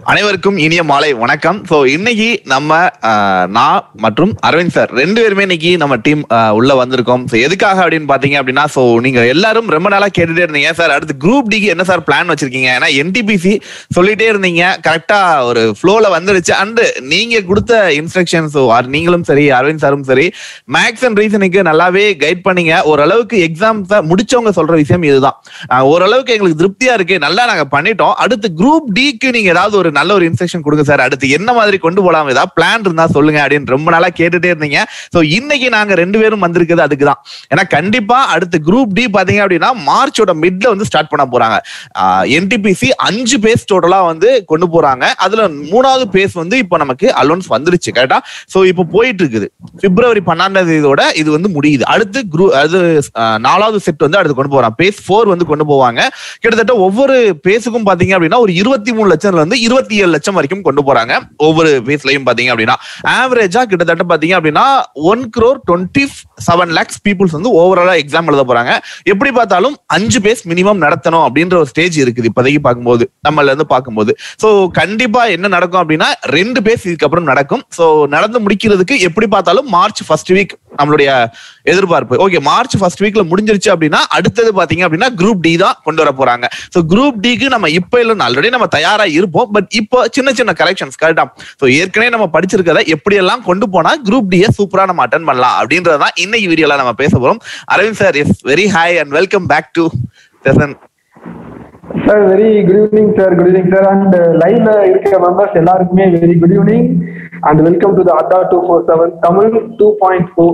அனைவருக்கும் இனிய மாலை வணக்கம் ஸோ இன்னைக்கு நம்ம ஆஹ், நான் மற்றும் அரவிந்த் சார் ரெண்டு பேருமே இன்னைக்கு நம்ம டீம் உள்ள வந்திருக்கோம் ஸோ எதுக்காக அப்படின்னு பாத்தீங்க அப்படின்னா ஸோ நீங்க எல்லாரும் ரொம்ப நாளா கேட்டுட்டே இருந்தீங்க சார் அடுத்து குரூப் டிக்கு என்ன சார் பிளான் வச்சிருக்கீங்க ஏன்னா என்டிபிசி சொல்லிட்டே இருந்தீங்க கரெக்டா ஒரு ஃப்ளோல வந்துருச்சு அண்ட் நீங்க கொடுத்த இன்ஸ்ட்ரக்ஷன்ஸ் நீங்களும் சரி அரவிந்த் சாரும் சரி மேக்ஸ் அண்ட் ரீசனுக்கு நல்லாவே கைட் பண்ணீங்க ஓரளவுக்கு எக்ஸாம்ஸை முடிச்சவங்க சொல்ற விஷயம் இதுதான் ஆஹ், ஓரளவுக்கு எங்களுக்கு திருப்தியா இருக்கு நல்லா நாங்க பண்ணிட்டோம் அடுத்து குரூப் டிக்கு நீங்க ஏதாவது ஒரு நல்ல ஒரு இன்ஸ்ட்ரக்ஷன் கொடுங்க சார் அடுத்து என்ன மாதிரி கொண்டு போலாம் ஏதாவது பிளான் இருந்தா சொல்லுங்க அப்படின்னு ரொம்ப நாளா கேட்டுட்டே இருந்தீங்க சோ இன்னைக்கு நாங்க ரெண்டு பேரும் வந்திருக்கிறது அதுக்கு தான் ஏன்னா கண்டிப்பா அடுத்து குரூப் டி பாத்தீங்க அப்படின்னா மார்ச்சோட மிட்ல வந்து ஸ்டார்ட் பண்ண போறாங்க என்டிபிசி அஞ்சு பேஸ் டோட்டலா வந்து கொண்டு போறாங்க அதுல மூணாவது பேஸ் வந்து இப்போ நமக்கு அலோன்ஸ் வந்துருச்சு கரெக்டா சோ இப்போ போயிட்டு இருக்குது பிப்ரவரி பன்னெண்டாம் தேதியோட இது வந்து முடியுது அடுத்து குரூப் அது ஆஹ், நாலாவது செட் வந்து அடுத்து கொண்டு போறாங்க பேஸ் ஃபோர் வந்து கொண்டு போவாங்க கிட்டத்தட்ட ஒவ்வொரு பேஸுக்கும் பாத்தீங்க அப்படின்னா ஒரு இருபத்தி மூணு லட்சம்ல இருந்து இருபத்தி ஏழு லட்சம் வரைக்கும் கொண்டு போறாங்க ஒவ்வொரு பேஸ்லயும் பாத்தீங்க அப்படின்னா ஆவரேஜா கிட்டத்தட்ட பாத்தீங்க அப்படின்னா one crore twenty seven lakhs peoples வந்து ஓவராலா எக்ஸாம் எழுத போறாங்க எப்படி பார்த்தாலும் அஞ்சு பேஸ் மினிமம் நடத்தணும் அப்படின்ற ஒரு ஸ்டேஜ் இருக்குது இப்போதைக்கு பார்க்கும்போது நம்மள இருந்து பார்க்கும்போது சோ கண்டிப்பா என்ன நடக்கும் அப்படின்னா ரெண்டு பேஸ் இதுக்கப்புறம் நடக்கும் சோ நடந்து முடிக்கிறதுக்கு எப்படி பார்த்தாலும் மார்ச் ஃபர்ஸ்ட் வீக் நம்மளுடைய எதிர்பார்ப்பு ஓகே மார்ச் ஃபர்ஸ்ட் வீக்ல முடிஞ்சிருச்சு அப்படின்னா அடுத்தது பாத்தீங்க அப்படின்னா குரூப் டி தான் கொண்டு வர போறாங்க சோ குரூப் டிக்கு நம்ம இப்ப இல்ல ஆல்ரெடி நம்ம தயாரா இருப்போம் பட் இப்போ சின்ன சின்ன கரெக்ஷன்ஸ் கரெக்டா சோ ஏற்கனவே நம்ம படிச்சிருக்கதை எப்படி எல்லாம் கொண்டு போனா குரூப் டியை சூப்பரா நம்ம அட்டன் பண்ணலாம் அப்படின்றதான் இன்னைக்கு வீடியோல நம்ம பேச போறோம் Aravind sir yes very hi and welcome back to session sir very good evening sir good evening sir and லைவ்ல இருக்கிற மெம்பர்ஸ் எல்லாருக்குமே very good evening and welcome to the Adda two four seven Tamil two point four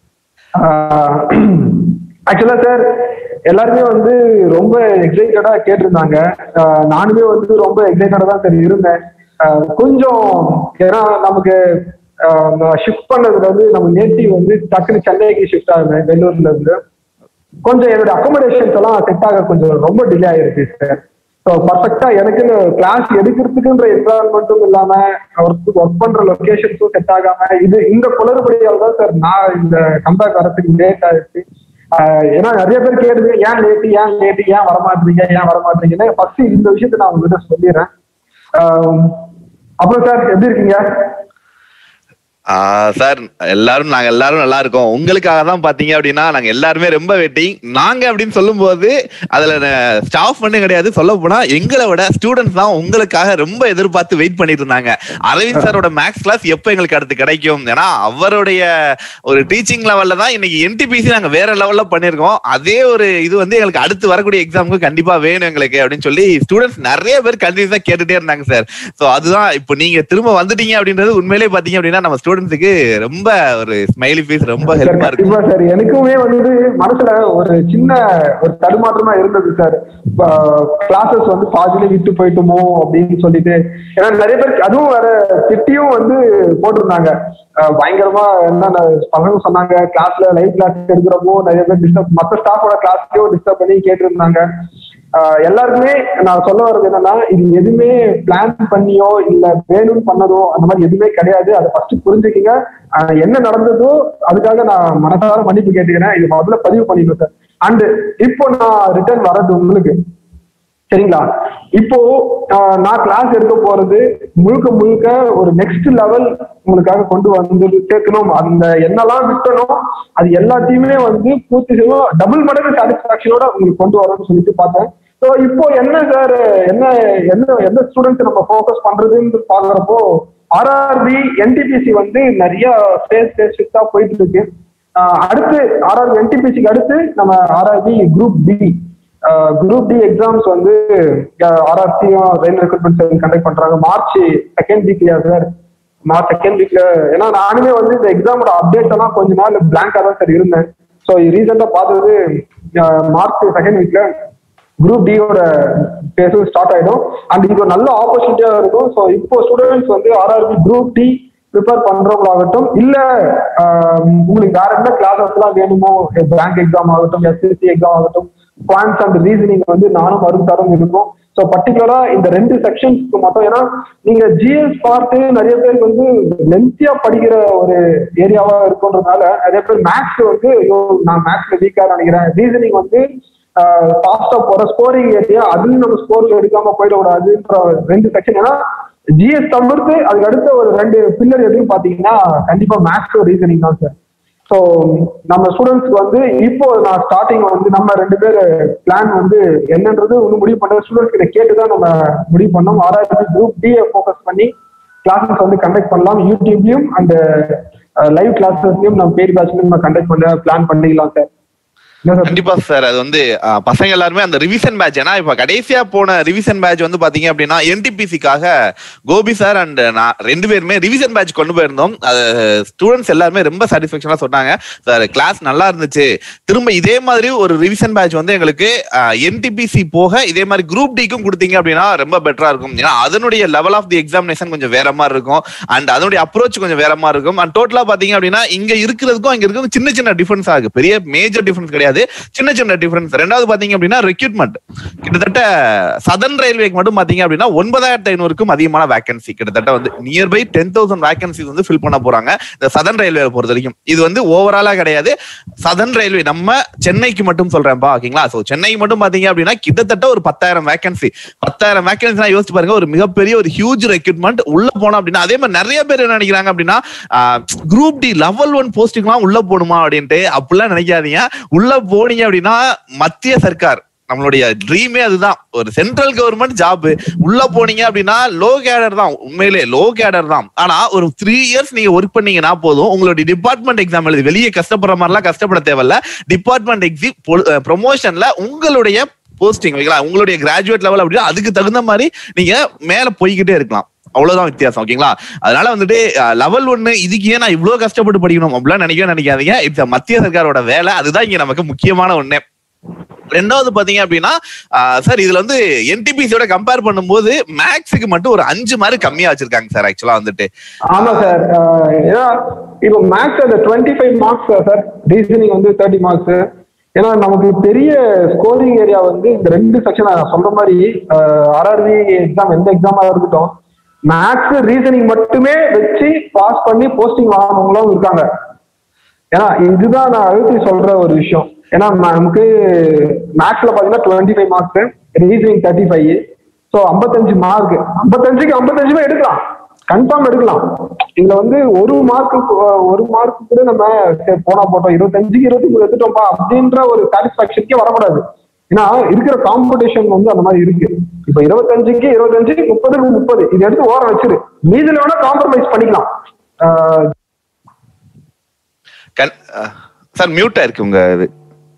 ஆக்சுவலா sir எல்லாருமே வந்து ரொம்ப எக்ஸைட்டடா கேட்டிருந்தாங்க ஆஹ் நானுமே வந்து ரொம்ப எக்ஸைட்டடா தான் சார் இருந்தேன் ஆஹ் கொஞ்சம் ஏன்னா நமக்கு ஷிஃப்ட் பண்ணதுல வந்து நம்ம நேட்டிவ் வந்து டக்குனு சென்னைக்கு ஷிஃப்ட் ஆகுது வெள்ளூர்ல இருந்து கொஞ்சம் என்னோட அக்கமடேஷன்ஸ் எல்லாம் செட் ஆக கொஞ்சம் ரொம்ப டிலே ஆயிருக்கு சார் ஸோ பர்ஃபெக்டா எனக்குன்னு கிளாஸ் எடுக்கிறதுக்குன்ற என்வரான்மெண்ட்டும் இல்லாம ஒர்க் ஒர்க் பண்ற லொகேஷன்ஸும் செட் ஆகாம இது இந்த குளறுபடியால் தான் சார் நான் இந்த கம்பேக் வரதுக்கு லேட் ஆயிடுச்சு ஆஹ் ஏன்னா நிறைய பேர் கேடுது ஏன் லேட்டு ஏன் லேட்டு ஏன் வரமாட்டீங்க ஏன் வரமாட்டீங்கன்னு ஃபர்ஸ்ட் இந்த விஷயத்த நான் உங்ககிட்ட சொல்லிடுறேன் ஆஹ் அப்புறம் சார் எப்படி இருக்கீங்க சார் எல்லாரும் நாங்க எல்லாரும் நல்லா இருக்கோம் உங்களுக்காக தான் பாத்தீங்க அப்படின்னா நாங்க எல்லாருமே ரொம்ப வெயிட்டிங் நாங்க அப்படின்னு சொல்லும்போது அதுல ஸ்டாஃப் பண்ணு கிடையாது சொல்ல போனா எங்களை விட ஸ்டூடெண்ட்ஸ் தான் உங்களுக்காக ரொம்ப எதிர்பார்த்து வெயிட் பண்ணிட்டு இருந்தாங்க அரவிந்த் சாரோட மேக்ஸ் கிளாஸ் எப்போ எங்களுக்கு அடுத்து கிடைக்கும் ஏன்னா அவருடைய ஒரு டீச்சிங் லெவல்ல தான் இன்னைக்கு என்டிபிசி நாங்க வேற லெவல்ல பண்ணிருக்கோம் அதே ஒரு இது வந்து எங்களுக்கு அடுத்து வரக்கூடிய எக்ஸாமுக்கு கண்டிப்பா வேணும் எங்களுக்கு அப்படின்னு சொல்லி ஸ்டூடெண்ட்ஸ் நிறைய பேர் கண்டிப்பா கேட்டுட்டே இருந்தாங்க சார் சோ அதுதான் இப்போ நீங்க திரும்ப வந்துட்டீங்க அப்படின்றது உண்மையிலேயே பாத்தீங்க அப்படின்னா நம்ம ஸ்டூடெண்ட்ஸுக்கு ரொம்ப ஒரு ஸ்மைலி ஃபேஸ் ரொம்ப சார் ஹெல்ப்பா இருக்கு கண்டிப்பா சார் எனக்குமே வந்து மனசுல ஒரு சின்ன ஒரு தடுமாற்றமா இருந்தது சார் கிளாஸஸ் வந்து பாதியில விட்டு போயிட்டுமோ அப்படின்னு சொல்லிட்டு ஏன்னா நிறைய பேர் அதுவும் வேற திட்டியும் வந்து போட்டிருந்தாங்க அஹ் பயங்கரமா என்னென்ன பசங்க சொன்னாங்க கிளாஸ்ல லைவ் கிளாஸ் எடுக்கிறப்போ நிறைய பேர் டிஸ்டர்ப் மற்ற ஸ்டாஃபோட கிளாஸ்லயும் டிஸ்டர்ப் பண்ணி கேட்டிருந்தாங்க ஆஹ் எல்லாருக்குமே நான் சொல்ல வர்றது என்னன்னா இது எதுவுமே பிளான் பண்ணியோ இல்ல வேணும்னு பண்ணதோ அந்த மாதிரி எதுவுமே கிடையாது அதை ஃபர்ஸ்ட் புரிஞ்சுக்கிங்க ஆஹ் என்ன நடந்ததோ அதுக்காக நான் மனசார மன்னிப்பு கேட்டுக்கிறேன் இது முதல்ல பதிவு பண்ணிடுவேன் சார் அண்ட் இப்போ நான் ரிட்டர்ன் வர்றது உங்களுக்கு சரிங்களா இப்போ ஆஹ் நான் கிளாஸ் எடுக்க போறது முழுக்க முழுக்க ஒரு நெக்ஸ்ட் லெவல் உங்களுக்காக கொண்டு வந்து சேர்க்கணும் அந்த என்னெல்லாம் விட்டனோ அது எல்லாத்தையுமே வந்து பூர்த்தி செய்வோம் டபுள் மடங்கு சாட்டிஸ்பாக்சனோட உங்களுக்கு கொண்டு வரணும்னு சொல்லிட்டு பார்த்தேன் ஸோ இப்போ என்ன சார் என்ன என்ன எந்த ஸ்டூடெண்ட்ஸ் நம்ம ஃபோக்கஸ் பண்றதுன்னு பாக்குறப்போ ஆர்ஆர்பி என்டிபிசி வந்து நிறைய ஸ்டேஜ் ஸ்டேஜ் ஷிஃப்டா போயிட்டு இருக்கு ஆஹ் அடுத்து ஆர்ஆர்பி என்டிபிசிக்கு அடுத்து நம்ம RRB group D group D exams வந்து ஆர்ஆர்சியும் ரயில் ரெக்ரூட்மெண்ட் கண்டக்ட் பண்றாங்க மார்ச் செகண்ட் வீக்லயா சார் மார்ச் செகண்ட் வீக்ல ஏன்னா நானுமே வந்து இந்த எக்ஸாமோட அப்டேட் எல்லாம் கொஞ்ச நாள் பிளாங்கா தான் சார் இருந்தேன் ஸோ ரீசெண்டா பார்த்தது அஹ், மார்ச் செகண்ட் வீக்ல குரூப் டியோட பேசும் ஸ்டார்ட் ஆயிடும் அண்ட் இது ஒரு நல்ல ஆப்பர்ச்சுனிட்டியா இருக்கும் ஸோ இப்போ ஸ்டூடெண்ட்ஸ் வந்து ஆர்ஆர்பி குரூப் டி ப்ரிப்பேர் பண்றவங்களாகட்டும் இல்ல ஆஹ், உங்களுக்கு வேற என்ன கிளாஸஸ் எல்லாம் வேணுமோ பேங்க் எக்ஸாம் ஆகட்டும் எஸ்எஸ்சி எக்ஸாம் ஆகட்டும் குவான்ஸ் அண்ட் ரீசனிங் வந்து நானும் வரும் தரம் இருக்கும் ஸோ பர்டிகுலரா இந்த ரெண்டு செக்ஷன்ஸ்க்கு மட்டும் ஏன்னா நீங்க ஜிஎஸ் பார்த்து நிறைய பேருக்கு வந்து லென்த்தியா படிக்கிற ஒரு ஏரியாவா இருக்குன்றதுனால நிறைய பேர் மேக்ஸ் வந்து ஐயோ நான் மேக்ஸ்ல வீக்கா நினைக்கிறேன் ரீசனிங் வந்து ஃபாஸ்டா போற ஸ்கோரிங் ஏரியா அதுலயும் நம்ம ஸ்கோர்ல எடுக்காம போயிடக்கூடாதுன்ற ரெண்டு செக்ஷன் ஏன்னா ஜிஎஸ் தவிர்த்து அதுக்கு அடுத்த ஒரு ரெண்டு பில்லர் எதுன்னு பாத்தீங்கன்னா கண்டிப்பா மேக்ஸ் ரீசனிங் தான் சார் ஸோ நம்ம ஸ்டூடெண்ட்ஸ்க்கு வந்து இப்போ நான் ஸ்டார்டிங் வந்து நம்ம ரெண்டு பேர் பிளான் வந்து என்னன்றது ஒன்றும் முடிவு பண்ண ஸ்டூடெண்ட்ஸ் கிட்ட கேட்டு தான் நம்ம முடிவு பண்ணோம் ஆர்ஆர்பி குரூப் டிஏ ஃபோக்கஸ் பண்ணி கிளாஸஸ் வந்து கண்டக்ட் பண்ணலாம் யூடியூப்லயும் அண்ட் லைவ் கிளாஸஸ்லயும் நம்ம பேர் பேட்ச்லயும் நம்ம கண்டக்ட் பண்ண பிளான் பண்ணிக்கலாம் சார் என்ன சார் கண்டிப்பா சார் அது வந்து அஹ், பசங்க எல்லாருமே அந்த ரிவிஷன் பேட்ச் ஏன்னா இப்ப கடைசியா போன ரிவிஷன் பேட்ச் வந்து பாத்தீங்க அப்படின்னா என்டிபிசிக்காக கோபி சார் அண்ட் நான் ரெண்டு பேருமே ரிவிஷன் பேட்ச் கொண்டு போயிருந்தோம் அது ஸ்டூடெண்ட்ஸ் எல்லாருமே ரொம்ப சாட்டிஸ்பேக்ஷனா சொன்னாங்க சார் கிளாஸ் நல்லா இருந்துச்சு திரும்ப இதே மாதிரி ஒரு ரிவிஷன் பேட்ச் வந்து எங்களுக்கு என்டிபிசி போக இதே மாதிரி குரூப் டிக்கும் கொடுத்தீங்க அப்படின்னா ரொம்ப பெட்டரா இருக்கும் ஏன்னா அதனுடைய லெவல் ஆஃப் தி எக்ஸாமினேஷன் கொஞ்சம் வேற மாதிரி இருக்கும் அண்ட் அதனுடைய அப்ரோச் கொஞ்சம் வேற மாதிரி இருக்கும் அண்ட் டோட்டலா பாத்தீங்க அப்படின்னா இங்க இருக்கிறதுக்கும் அங்க இருக்கிறதுக்கும் சின்ன சின்ன டிஃபரன்ஸ் ஆகுது பெரிய மேஜர் டிஃபரன்ஸ் கிடையாது சின்ன சின்ன டிஃபரன்ஸ் ரெண்டாவது பாத்தீங்க அப்படின்னா ரெக்யூட்மெண்ட் கிட்டத்தட்ட சதன் ரயில்வேக்கு மட்டும் பாத்தீங்க அப்படின்னா ஒன்பதாயிரத்தி ஐநூறுக்கும் அதிகமான வேகன்சி கிட்டத்தட்ட வந்து நியர்பை டென் தௌசண்ட் வேகன்சி வந்து ஃபில் பண்ண போறாங்க இந்த சதன் ரயில்வே பொறுத்த வரைக்கும் இது வந்து ஓவராலா கிடையாது சதன் ரயில்வே நம்ம சென்னைக்கு மட்டும் சொல்றேன்ப்பா ஓகேங்களா சோ சென்னைக்கு மட்டும் பாத்தீங்க அப்படின்னா கிட்டத்தட்ட ஒரு பத்தாயிரம் வேகன்சி பத்தாயிரம் வேகன்சி யோசிச்சு பாருங்க ஒரு மிகப்பெரிய ஒரு ஹியூஜ் ரெக்ரூட்மெண்ட் உள்ள போனோம் அப்படின்னா அதே மாதிரி நிறைய பேர் என்ன நினைக்கிறாங்க அப்படின்னா குரூப் டி லெவல் ஒன் போஸ்டிங்லாம் உள்ள போகணுமா அப்படின்ட்டு அப்படிலாம் நினைக்காதீங்க உள்ள போனீங்க அப்படின்னா மத்திய சர்க்கார் நம்மளுடைய ட்ரீமே அதுதான் ஒரு சென்ட்ரல் கவர்மெண்ட் ஜாப் உள்ள போனீங்க அப்படின்னா லோ கேடர் தான் உண்மையிலே லோ கேடர் தான் ஆனா ஒரு த்ரீ இயர்ஸ் நீங்க ஒர்க் பண்ணீங்கன்னா போதும் உங்களுடைய டிபார்ட்மெண்ட் எக்ஸாம் எழுதி வெளியே கஷ்டப்படுற மாதிரிலாம் கஷ்டப்பட தேவையில்ல டிபார்ட்மெண்ட் எக்ஸிம் ப்ரொமோஷன்ல உங்களுடைய போஸ்டிங் ஓகேங்களா உங்களுடைய கிராஜுவேட் லெவல் அப்படின்னா அதுக்கு தகுந்த மாதிரி நீங்க மேல போய்கிட்டே இருக்கலாம் அவ்வளவுதான் வித்தியாசம் ஓகேங்களா அதனால வந்துட்டு லெவல் ஒன்னு இதுக்கு ஏன் நான் இவ்வளவு கஷ்டப்பட்டு படிக்கணும் அப்படிலாம் நினைக்கவே நினைக்காதீங்க இட்ஸ் மத்திய சர்க்காரோட வேலை அதுதான் இங்க நமக்கு முக்கியமான ஒண்ணு ரெண்டாவது பாத்தீங்க அப்படின்னா சார் இதுல வந்து என்டிபிசியோட கம்பேர் பண்ணும்போது மேக்ஸுக்கு மட்டும் ஒரு அஞ்சு மார்க் கம்மியா வச்சிருக்காங்க சார் ஆக்சுவலா வந்துட்டு ஆமா சார் ஏன்னா இப்போ மேக்ஸ் அந்த twenty five marks sir reasoning வந்து தேர்ட்டி மார்க்ஸ் ஏன்னா நமக்கு பெரிய ஸ்கோரிங் ஏரியா வந்து இந்த ரெண்டு செக்ஷன் நான் சொல்ற மாதிரி ஆர்ஆர்பி எக்ஸாம் எந்த எக்ஸாமா இருக்கட்டும் மேக்ஸ் ரீசனிங் மட்டுமே வச்சு பாஸ் பண்ணி போஸ்டிங் வாங்கினவங்களும் இருக்காங்க ஏன்னா இதுதான் நான் அழுத்தி சொல்ற ஒரு விஷயம் ஏன்னா நமக்கு மேக்ஸ்ல பாத்தீங்கன்னா twenty five marks reasoning thirty five so ஐம்பத்தஞ்சு மார்க் ஐம்பத்தஞ்சுக்கு ஐம்பத்தஞ்சுமே எடுக்கலாம் கன்ஃபார்ம் எடுக்கலாம் இதுல வந்து ஒரு மார்க்கு ஒரு மார்க் கூட நம்ம சரி, போனா போட்டோம் இருபத்தஞ்சுக்கு இருபத்தி மூணு எடுத்துட்டோம்ப்பா அப்படின்ற ஒரு சாட்டிஸ்பாக்சனுக்கே வரக்கூடாது ஏன்னா இருக்கிற காம்படிஷன் வந்து அந்த மாதிரி இருக்கு இப்ப இருபத்தஞ்சுக்கு இருபத்தஞ்சு முப்பதுக்கு முப்பது இது எடுத்து ஓரம் வச்சிரு மீதில வேணா காம்ப்ரமைஸ் பண்ணிக்கலாம் ஆஹ் சார் மியூட்டா இருக்கு உங்க இது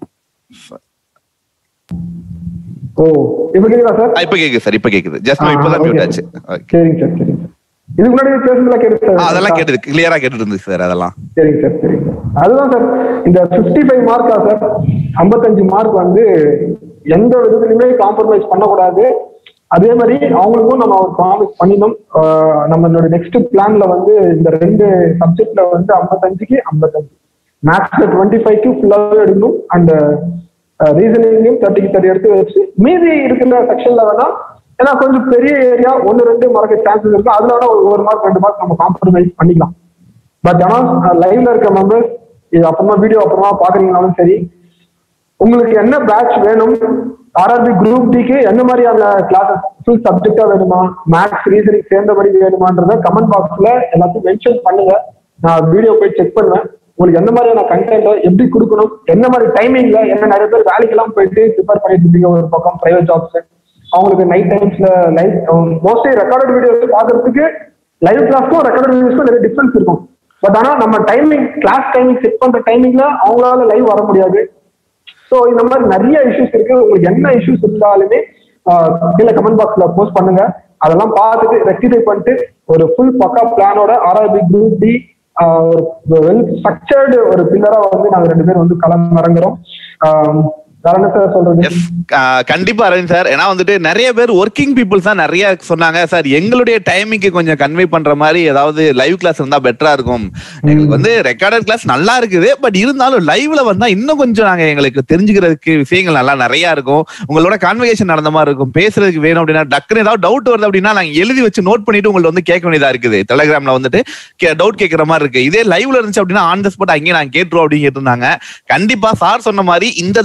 ஓ இப்ப கேக்குதா சார் ஆ, இப்ப கேக்குது சார் இப்ப கேக்குது ஜஸ்ட் ஆ, இப்பதான் okay. மியூட் ஆச்சு Okay. சரிங்க சார் சரிங்க சார் இதுக்கு முன்னாடி பேசுனதுல கேட்டு ஆ, அதெல்லாம் கேட்டது கிளியரா கேட்டுட்டு இருந்துச்சு சார் அதெல்லாம் சரிங்க சார் சரிங்க சார் அதுதான் சார் இந்த ஃபிஃப்டி ஃபைவ் மார்க்கா சார் ஐம்பத்தஞ்சு மார்க் வந்து எந்த விதத்துலையுமே காம்ப்ரமைஸ் பண்ணக்கூடாது அதே மாதிரி அவங்களுக்கும் நம்ம ஒரு ப்ராமிஸ் பண்ணினோம் ஆஹ் நம்மளோட நெக்ஸ்ட் பிளான்ல வந்து இந்த ரெண்டு சப்ஜெக்ட்ல வந்து ஐம்பத்தஞ்சுக்கு ஐம்பத்தஞ்சு மேத்ஸ்ல டுவெண்ட்டி ஃபைவ்க்கு ஃபுல்லாகவே எடுக்கணும் அண்ட் ரீசனிங்லையும் தேர்ட்டிக்கு தேர்ட்டி எடுத்து வச்சு மீதி இருக்கிற செக்ஷன்ல வேணா ஏன்னா கொஞ்சம் பெரிய ஏரியா ஒன்று ரெண்டு மறக்க சான்சஸ் இருக்கு அதுல வேணா ஒரு ஒரு மார்க் ரெண்டு மார்க் நம்ம காம்ப்ரமைஸ் பண்ணிக்கலாம் பட் ஆனா லைவ்ல இருக்க மெம்பர்ஸ் இது அப்புறமா வீடியோ அப்புறமா பாக்குறீங்கனாலும் சரி உங்களுக்கு என்ன பேட்ச் வேணும் ஆர்ஆர்பி குரூப் டிக்கு எந்த மாதிரியான கிளாஸஸ் ஃபுல் சப்ஜெக்டா வேணுமா மேக்ஸ் ரீசனிங் சேர்ந்தபடி வேணுமான்றத கமெண்ட் பாக்ஸ்ல எல்லாத்தையும் மென்ஷன் பண்ணுங்க நான் வீடியோ போய் செக் பண்ணுவேன் உங்களுக்கு எந்த மாதிரியான கண்டென்ட் எப்படி கொடுக்கணும் என்ன மாதிரி டைமிங்ல என்ன நிறைய பேர் வேலைக்கெல்லாம் போயிட்டு ப்ரிப்பேர் பண்ணிட்டு இருப்பீங்க ஒரு பக்கம் பிரைவேட் ஜாப்ஸ் அவங்களுக்கு நைட் டைம்ஸ்ல லைவ் மோஸ்ட்லி ரெக்கார்டட் வீடியோஸ் பார்க்கறதுக்கு லைவ் கிளாஸ்க்கும் ரெக்கார்டட் வீடியோஸ்க்கும் நிறைய டிஃபரன்ஸ் இருக்கும் பட் ஆனா நம்ம டைமிங் கிளாஸ் டைமிங் செட் பண்ற டைமிங்ல அவங்களால லைவ் வர முடியாது ஸோ இந்த மாதிரி நிறைய இஷ்யூஸ் இருக்கு உங்களுக்கு என்ன இஷ்யூஸ் இருந்தாலுமே ஆஹ் கீழே கமெண்ட் பாக்ஸ்ல போஸ்ட் பண்ணுங்க அதெல்லாம் பார்த்துட்டு ரெக்டிஃபை பண்ணிட்டு ஒரு ஃபுல் பக்கா பிளானோட ஆர்ஆர்பி குரூப் டி ஒரு வெல் ஸ்ட்ரக்சர்டு ஒரு பில்லரா வந்து நாங்க ரெண்டு பேரும் வந்து களம் இறங்குறோம் ஆஹ் வேற என்ன சார் சொல்றது எஸ் கண்டிப்பா அரவிந்த் சார் ஏன்னா வந்துட்டு நிறைய பேர் ஒர்க்கிங் பீப்புள்ஸ் தான் நிறைய சொன்னாங்க சார் எங்களுடைய டைமிங்க்கு கொஞ்சம் கன்வே பண்ற மாதிரி ஏதாவது லைவ் கிளாஸ் இருந்தா பெட்டரா இருக்கும் எங்களுக்கு வந்து ரெக்கார்டட் கிளாஸ் நல்லா இருக்குது பட் இருந்தாலும் லைவ்ல வந்தா இன்னும் கொஞ்சம் நாங்க எங்களுக்கு தெரிஞ்சுக்கிறதுக்கு விஷயங்கள் நல்லா நிறைய இருக்கும் உங்களோட கான்வெகேஷன் நடந்த மாதிரி இருக்கும் பேசுறதுக்கு வேணும் அப்படின்னா டக்குன்னு ஏதாவது டவுட் வருது அப்படின்னா நாங்க எழுதி வச்சு நோட் பண்ணிட்டு உங்கள்ட்ட வந்து கேட்க வேண்டியதா இருக்குது டெலிகிராம்ல வந்துட்டு டவுட் கேட்கற மாதிரி இருக்கு இதே லைவ்ல இருந்துச்சு அப்படின்னா ஆன் த ஸ்பாட் அங்கேயே நாங்க கேட்டுருவோம் அப்படின்னு கேட்டிருந்தாங்க கண்டிப்பா சார் சொன்ன மாதிரி இந்த தடவை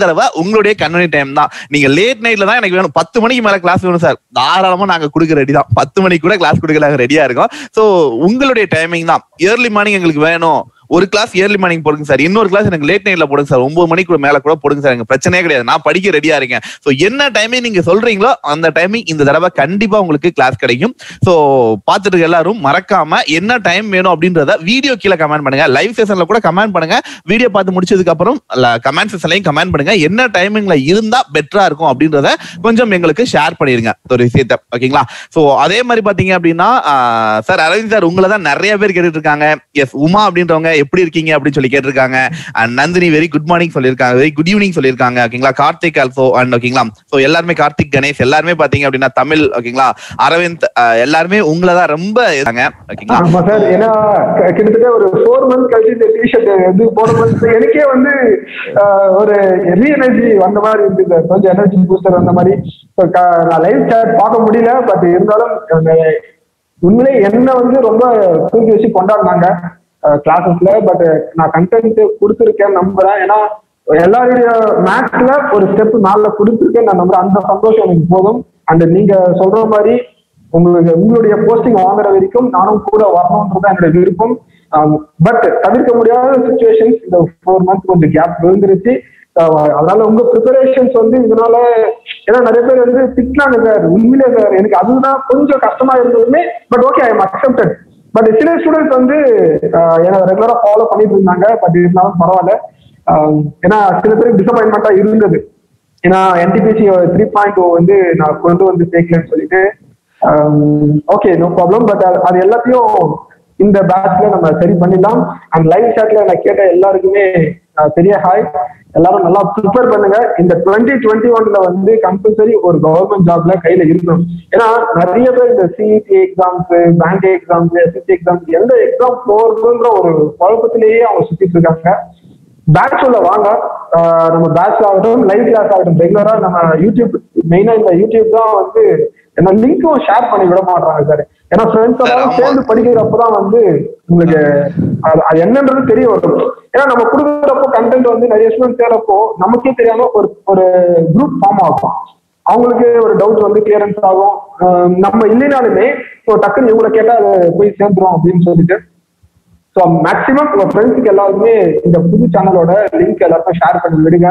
உங்களுடைய கன்வெனி டைம் தான் நீங்க லேட் நைட்ல தான் எனக்கு வேணும் பத்து மணிக்கு மேல கிளாஸ் வேணும் சார் தாராளமா நாங்க கொடுக்க ரெடி தான் பத்து மணிக்கு கூட கிளாஸ் கொடுக்க நாங்க ரெடியா இருக்கோம் சோ உங்களுடைய டைமிங் தான் ஏர்லி மார்னிங் எங்களுக்கு வேணும் ஒரு கிளாஸ் ஏர்லி மார்னிங் போடுங்க சார் இன்னொரு கிளாஸ் எனக்கு லேட் நைட்ல போடுங்க சார் ஒன்பது மணிக்கு மேல கூட போடுங்க சார் எனக்கு பிரச்சனையே கிடையாது நான் படிக்க ரெடியா இருக்கேன் சோ என்ன டைமிங் நீங்க சொல்றீங்களோ அந்த டைமிங் இந்த தடவை கண்டிப்பா உங்களுக்கு கிளாஸ் கிடைக்கும் சோ பார்த்துட்டு இருக்க எல்லாரும் மறக்காம என்ன டைம் வேணும் அப்படின்றத வீடியோ கீழே கமெண்ட் பண்ணுங்க லைவ் செஷன்ல கூட கமெண்ட் பண்ணுங்க வீடியோ பார்த்து முடிச்சதுக்கு அப்புறம் கமெண்ட் செஷன்லையும் கமெண்ட் பண்ணுங்க என்ன டைமிங்ல இருந்தா பெட்டரா இருக்கும் அப்படின்றத கொஞ்சம் எங்களுக்கு ஷேர் பண்ணிருங்க ஒரு விஷயத்த ஓகேங்களா சோ அதே மாதிரி பாத்தீங்க அப்படின்னா சார் அரவிந்த் சார் உங்களை தான் நிறைய பேர் கேட்டுட்டு இருக்காங்க எஸ் உமா அப்படின்றவங்க எப்படி இருக்கீங்க அப்படின்னு சொல்லி கேட்டிருக்காங்க and Nandini very good morning சொல்லியிருக்காங்க வெரி குட் ஈவினிங் சொல்லியிருக்காங்க ஓகேங்களா கார்த்திக் ஆல்சோ அண்ட் ஓகேங்களா சோ எல்லாருமே கார்த்திக் கணேஷ் எல்லாருமே பாத்தீங்க அப்படின்னா தமிழ் ஓகேங்களா அரவிந்த் அஹ், எல்லாருமே உங்களை தான் ரொம்ப இருக்காங்க ஓகேங்களா ஆமா சார் ஏன்னா க- கிட்டத்தட்ட ஒரு ஃபோர் மந்த் கழிச்சு இந்த டிஷர்ட் வந்து போடும்போது எனக்கே வந்து ஆஹ், ஒரு ரீ எனர்ஜி வந்த மாதிரி இருக்கு சார் கொஞ்சம் எனர்ஜி பூஸ்டர் வந்த மாதிரி So, க- நான் லைவ் சேட் பார்க்க முடியல பட் இருந்தாலும் அந்த உண்மையிலே என்ன வந்து ரொம்ப தூக்கி வச்சு கொண்டாடினாங்க கிளாஸஸ்ல பட் நான் கண்டென்ட் கொடுத்துருக்கேன் நம்புறேன் ஏன்னா எல்லாருடைய மேக்ஸ்ல ஒரு ஸ்டெப் மேல கொடுத்துருக்கேன் நான் நம்புறேன் அந்த சந்தோஷம் எனக்கு போதும் அண்ட் நீங்க சொல்ற மாதிரி உங்களுக்கு உங்களுடைய போஸ்டிங் வாங்குற வரைக்கும் நானும் கூட வரணும்ன்றது என்னுடைய விருப்பம் பட் தவிர்க்க முடியாத சுச்சுவேஷன்ஸ் இந்த ஃபோர் மந்த் கொஞ்சம் கேப் விழுந்துருச்சு ஆஹ் அதனால உங்க ப்ரிப்பரேஷன்ஸ் வந்து இதனால ஏன்னா நிறைய பேர் வந்து திட்டினாங்க சார் உண்மையிலே சார் எனக்கு அதுதான் கொஞ்சம் கஷ்டமா இருந்ததுமே but okay I am accepted but சில ஸ்டூடெண்ட்ஸ் வந்து ஆஹ் என்ன ரெகுலரா ஃபாலோ பண்ணிட்டு இருந்தாங்க பட் இருந்தாலும் பரவாயில்ல ஆஹ் ஏன்னா சில பேருக்கு டிசப்பாயின்மெண்டா இருந்தது ஏன்னா என்டிபிசி த்ரீ பாயிண்ட் ஓ வந்து நான் கொண்டு வந்து சேர்க்கலன்னு சொல்லிட்டு ஓகே நோ ப்ராப்ளம் பட் அது எல்லாத்தையும் இந்த பேட்ச்ல நம்ம சரி பண்ணிடலாம் அண்ட் லைவ் சாட்ல நான் கேட்ட எல்லாருக்குமே அஹ், பெரிய ஹாய் எல்லாரும் நல்லா ப்ரிப்பேர் பண்ணுங்க இந்த டுவெண்ட்டி டுவெண்ட்டி ஒன்ல வந்து கம்பல்சரி ஒரு கவர்மெண்ட் ஜாப்ல கையில இருக்கணும் ஏன்னா நிறைய பேர் இந்த CET exams bank exams SSC exams எந்த எக்ஸாம் போறதுன்ற ஒரு குழப்பத்திலேயே அவங்க சுத்திட்டு இருக்காங்க பேட்ச் உள்ள வாங்க ஆஹ் நம்ம பேட்ச் ஆகட்டும் லைவ் கிளாஸ் ஆகட்டும் ரெகுலரா நம்ம யூடியூப் மெயினா இந்த யூடியூப் தான் வந்து என்ன லிங்க்கும் ஷேர் பண்ணி விட மாட்டாங்க சார் ஏன்னா ஃப்ரெண்ட்ஸ் Sir, எல்லாம் ஆமா. சேர்ந்து படிக்கிறப்பதான் வந்து உங்களுக்கு அது அது என்னன்றது தெரிய வரும் ஏன்னா நம்ம கொடுக்குறப்போ கண்டென்ட் வந்து நிறைய ஸ்டூடெண்ட் சேரப்போ நமக்கே தெரியாம ஒரு ஒரு குரூப் ஃபார்ம் ஆகும் அவங்களுக்கு ஒரு டவுட் வந்து கிளியரன்ஸ் ஆகும் ஆஹ் நம்ம இல்லைனாலுமே ஸோ டக்குன்னு இவங்களை கேட்டா அது போய் சேர்ந்துரும் அப்படின்னு சொல்லிட்டு ஸோ மேக்ஸிமம் உங்க ஃப்ரெண்ட்ஸுக்கு எல்லாருக்குமே இந்த புது சேனலோட லிங்க் எல்லாருக்கும் ஷேர் பண்ணி விடுங்க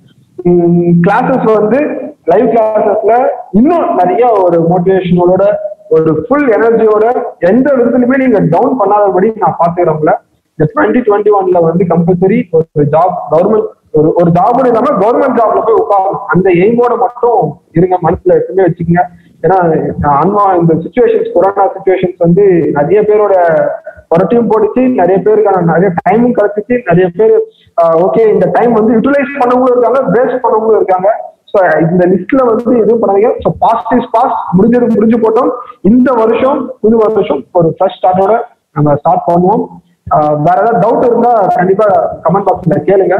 கிளாஸஸ் வந்து லைவ் கிளாஸஸ்ல இன்னும் நிறைய ஒரு மோட்டிவேஷனோட ஒரு ஃபுல் எனர்ஜியோட எந்த விதத்துலையுமே நீங்க டவுன் பண்ணாதபடி நான் பாத்துக்கிறோம்ல இந்த டுவெண்ட்டி டுவெண்ட்டி ஒன்ல வந்து கம்பல்சரி ஒரு ஜாப் கவர்மெண்ட் ஒரு ஒரு ஜாப்னு இல்லாம கவர்மெண்ட் ஜாப்ல போய் உட்காரணும் அந்த எய்மோட மட்டும் இருங்க மனசுல எப்பவுமே வச்சுக்கோங்க ஏன்னா அன்வா இந்த சுச்சுவேஷன்ஸ் கொரோனா சுச்சுவேஷன்ஸ் வந்து நிறைய பேரோட புரட்டியும் போட்டுச்சு நிறைய பேருக்கான நிறைய டைமும் கிடைச்சிச்சு நிறைய பேர் ஓகே இந்த டைம் வந்து யூட்டிலைஸ் பண்ணவங்களும் இருக்காங்க வேஸ்ட் பண்ணவங்களும் இருக்காங்க ஸோ இந்த லிஸ்ட்ல வந்து எதுவும் பண்ணாதீங்க ஸோ பாஸ்ட் இஸ் பாஸ்ட் முடிஞ்சது முடிஞ்சு போட்டோம் இந்த வருஷம் புது வருஷம் ஒரு ஃப்ரெஷ் ஸ்டார்ட்டோட நம்ம ஸ்டார்ட் பண்ணுவோம் ஆஹ் வேற ஏதாவது டவுட் இருந்தா கண்டிப்பா கமெண்ட் பாக்ஸ்ல கேளுங்க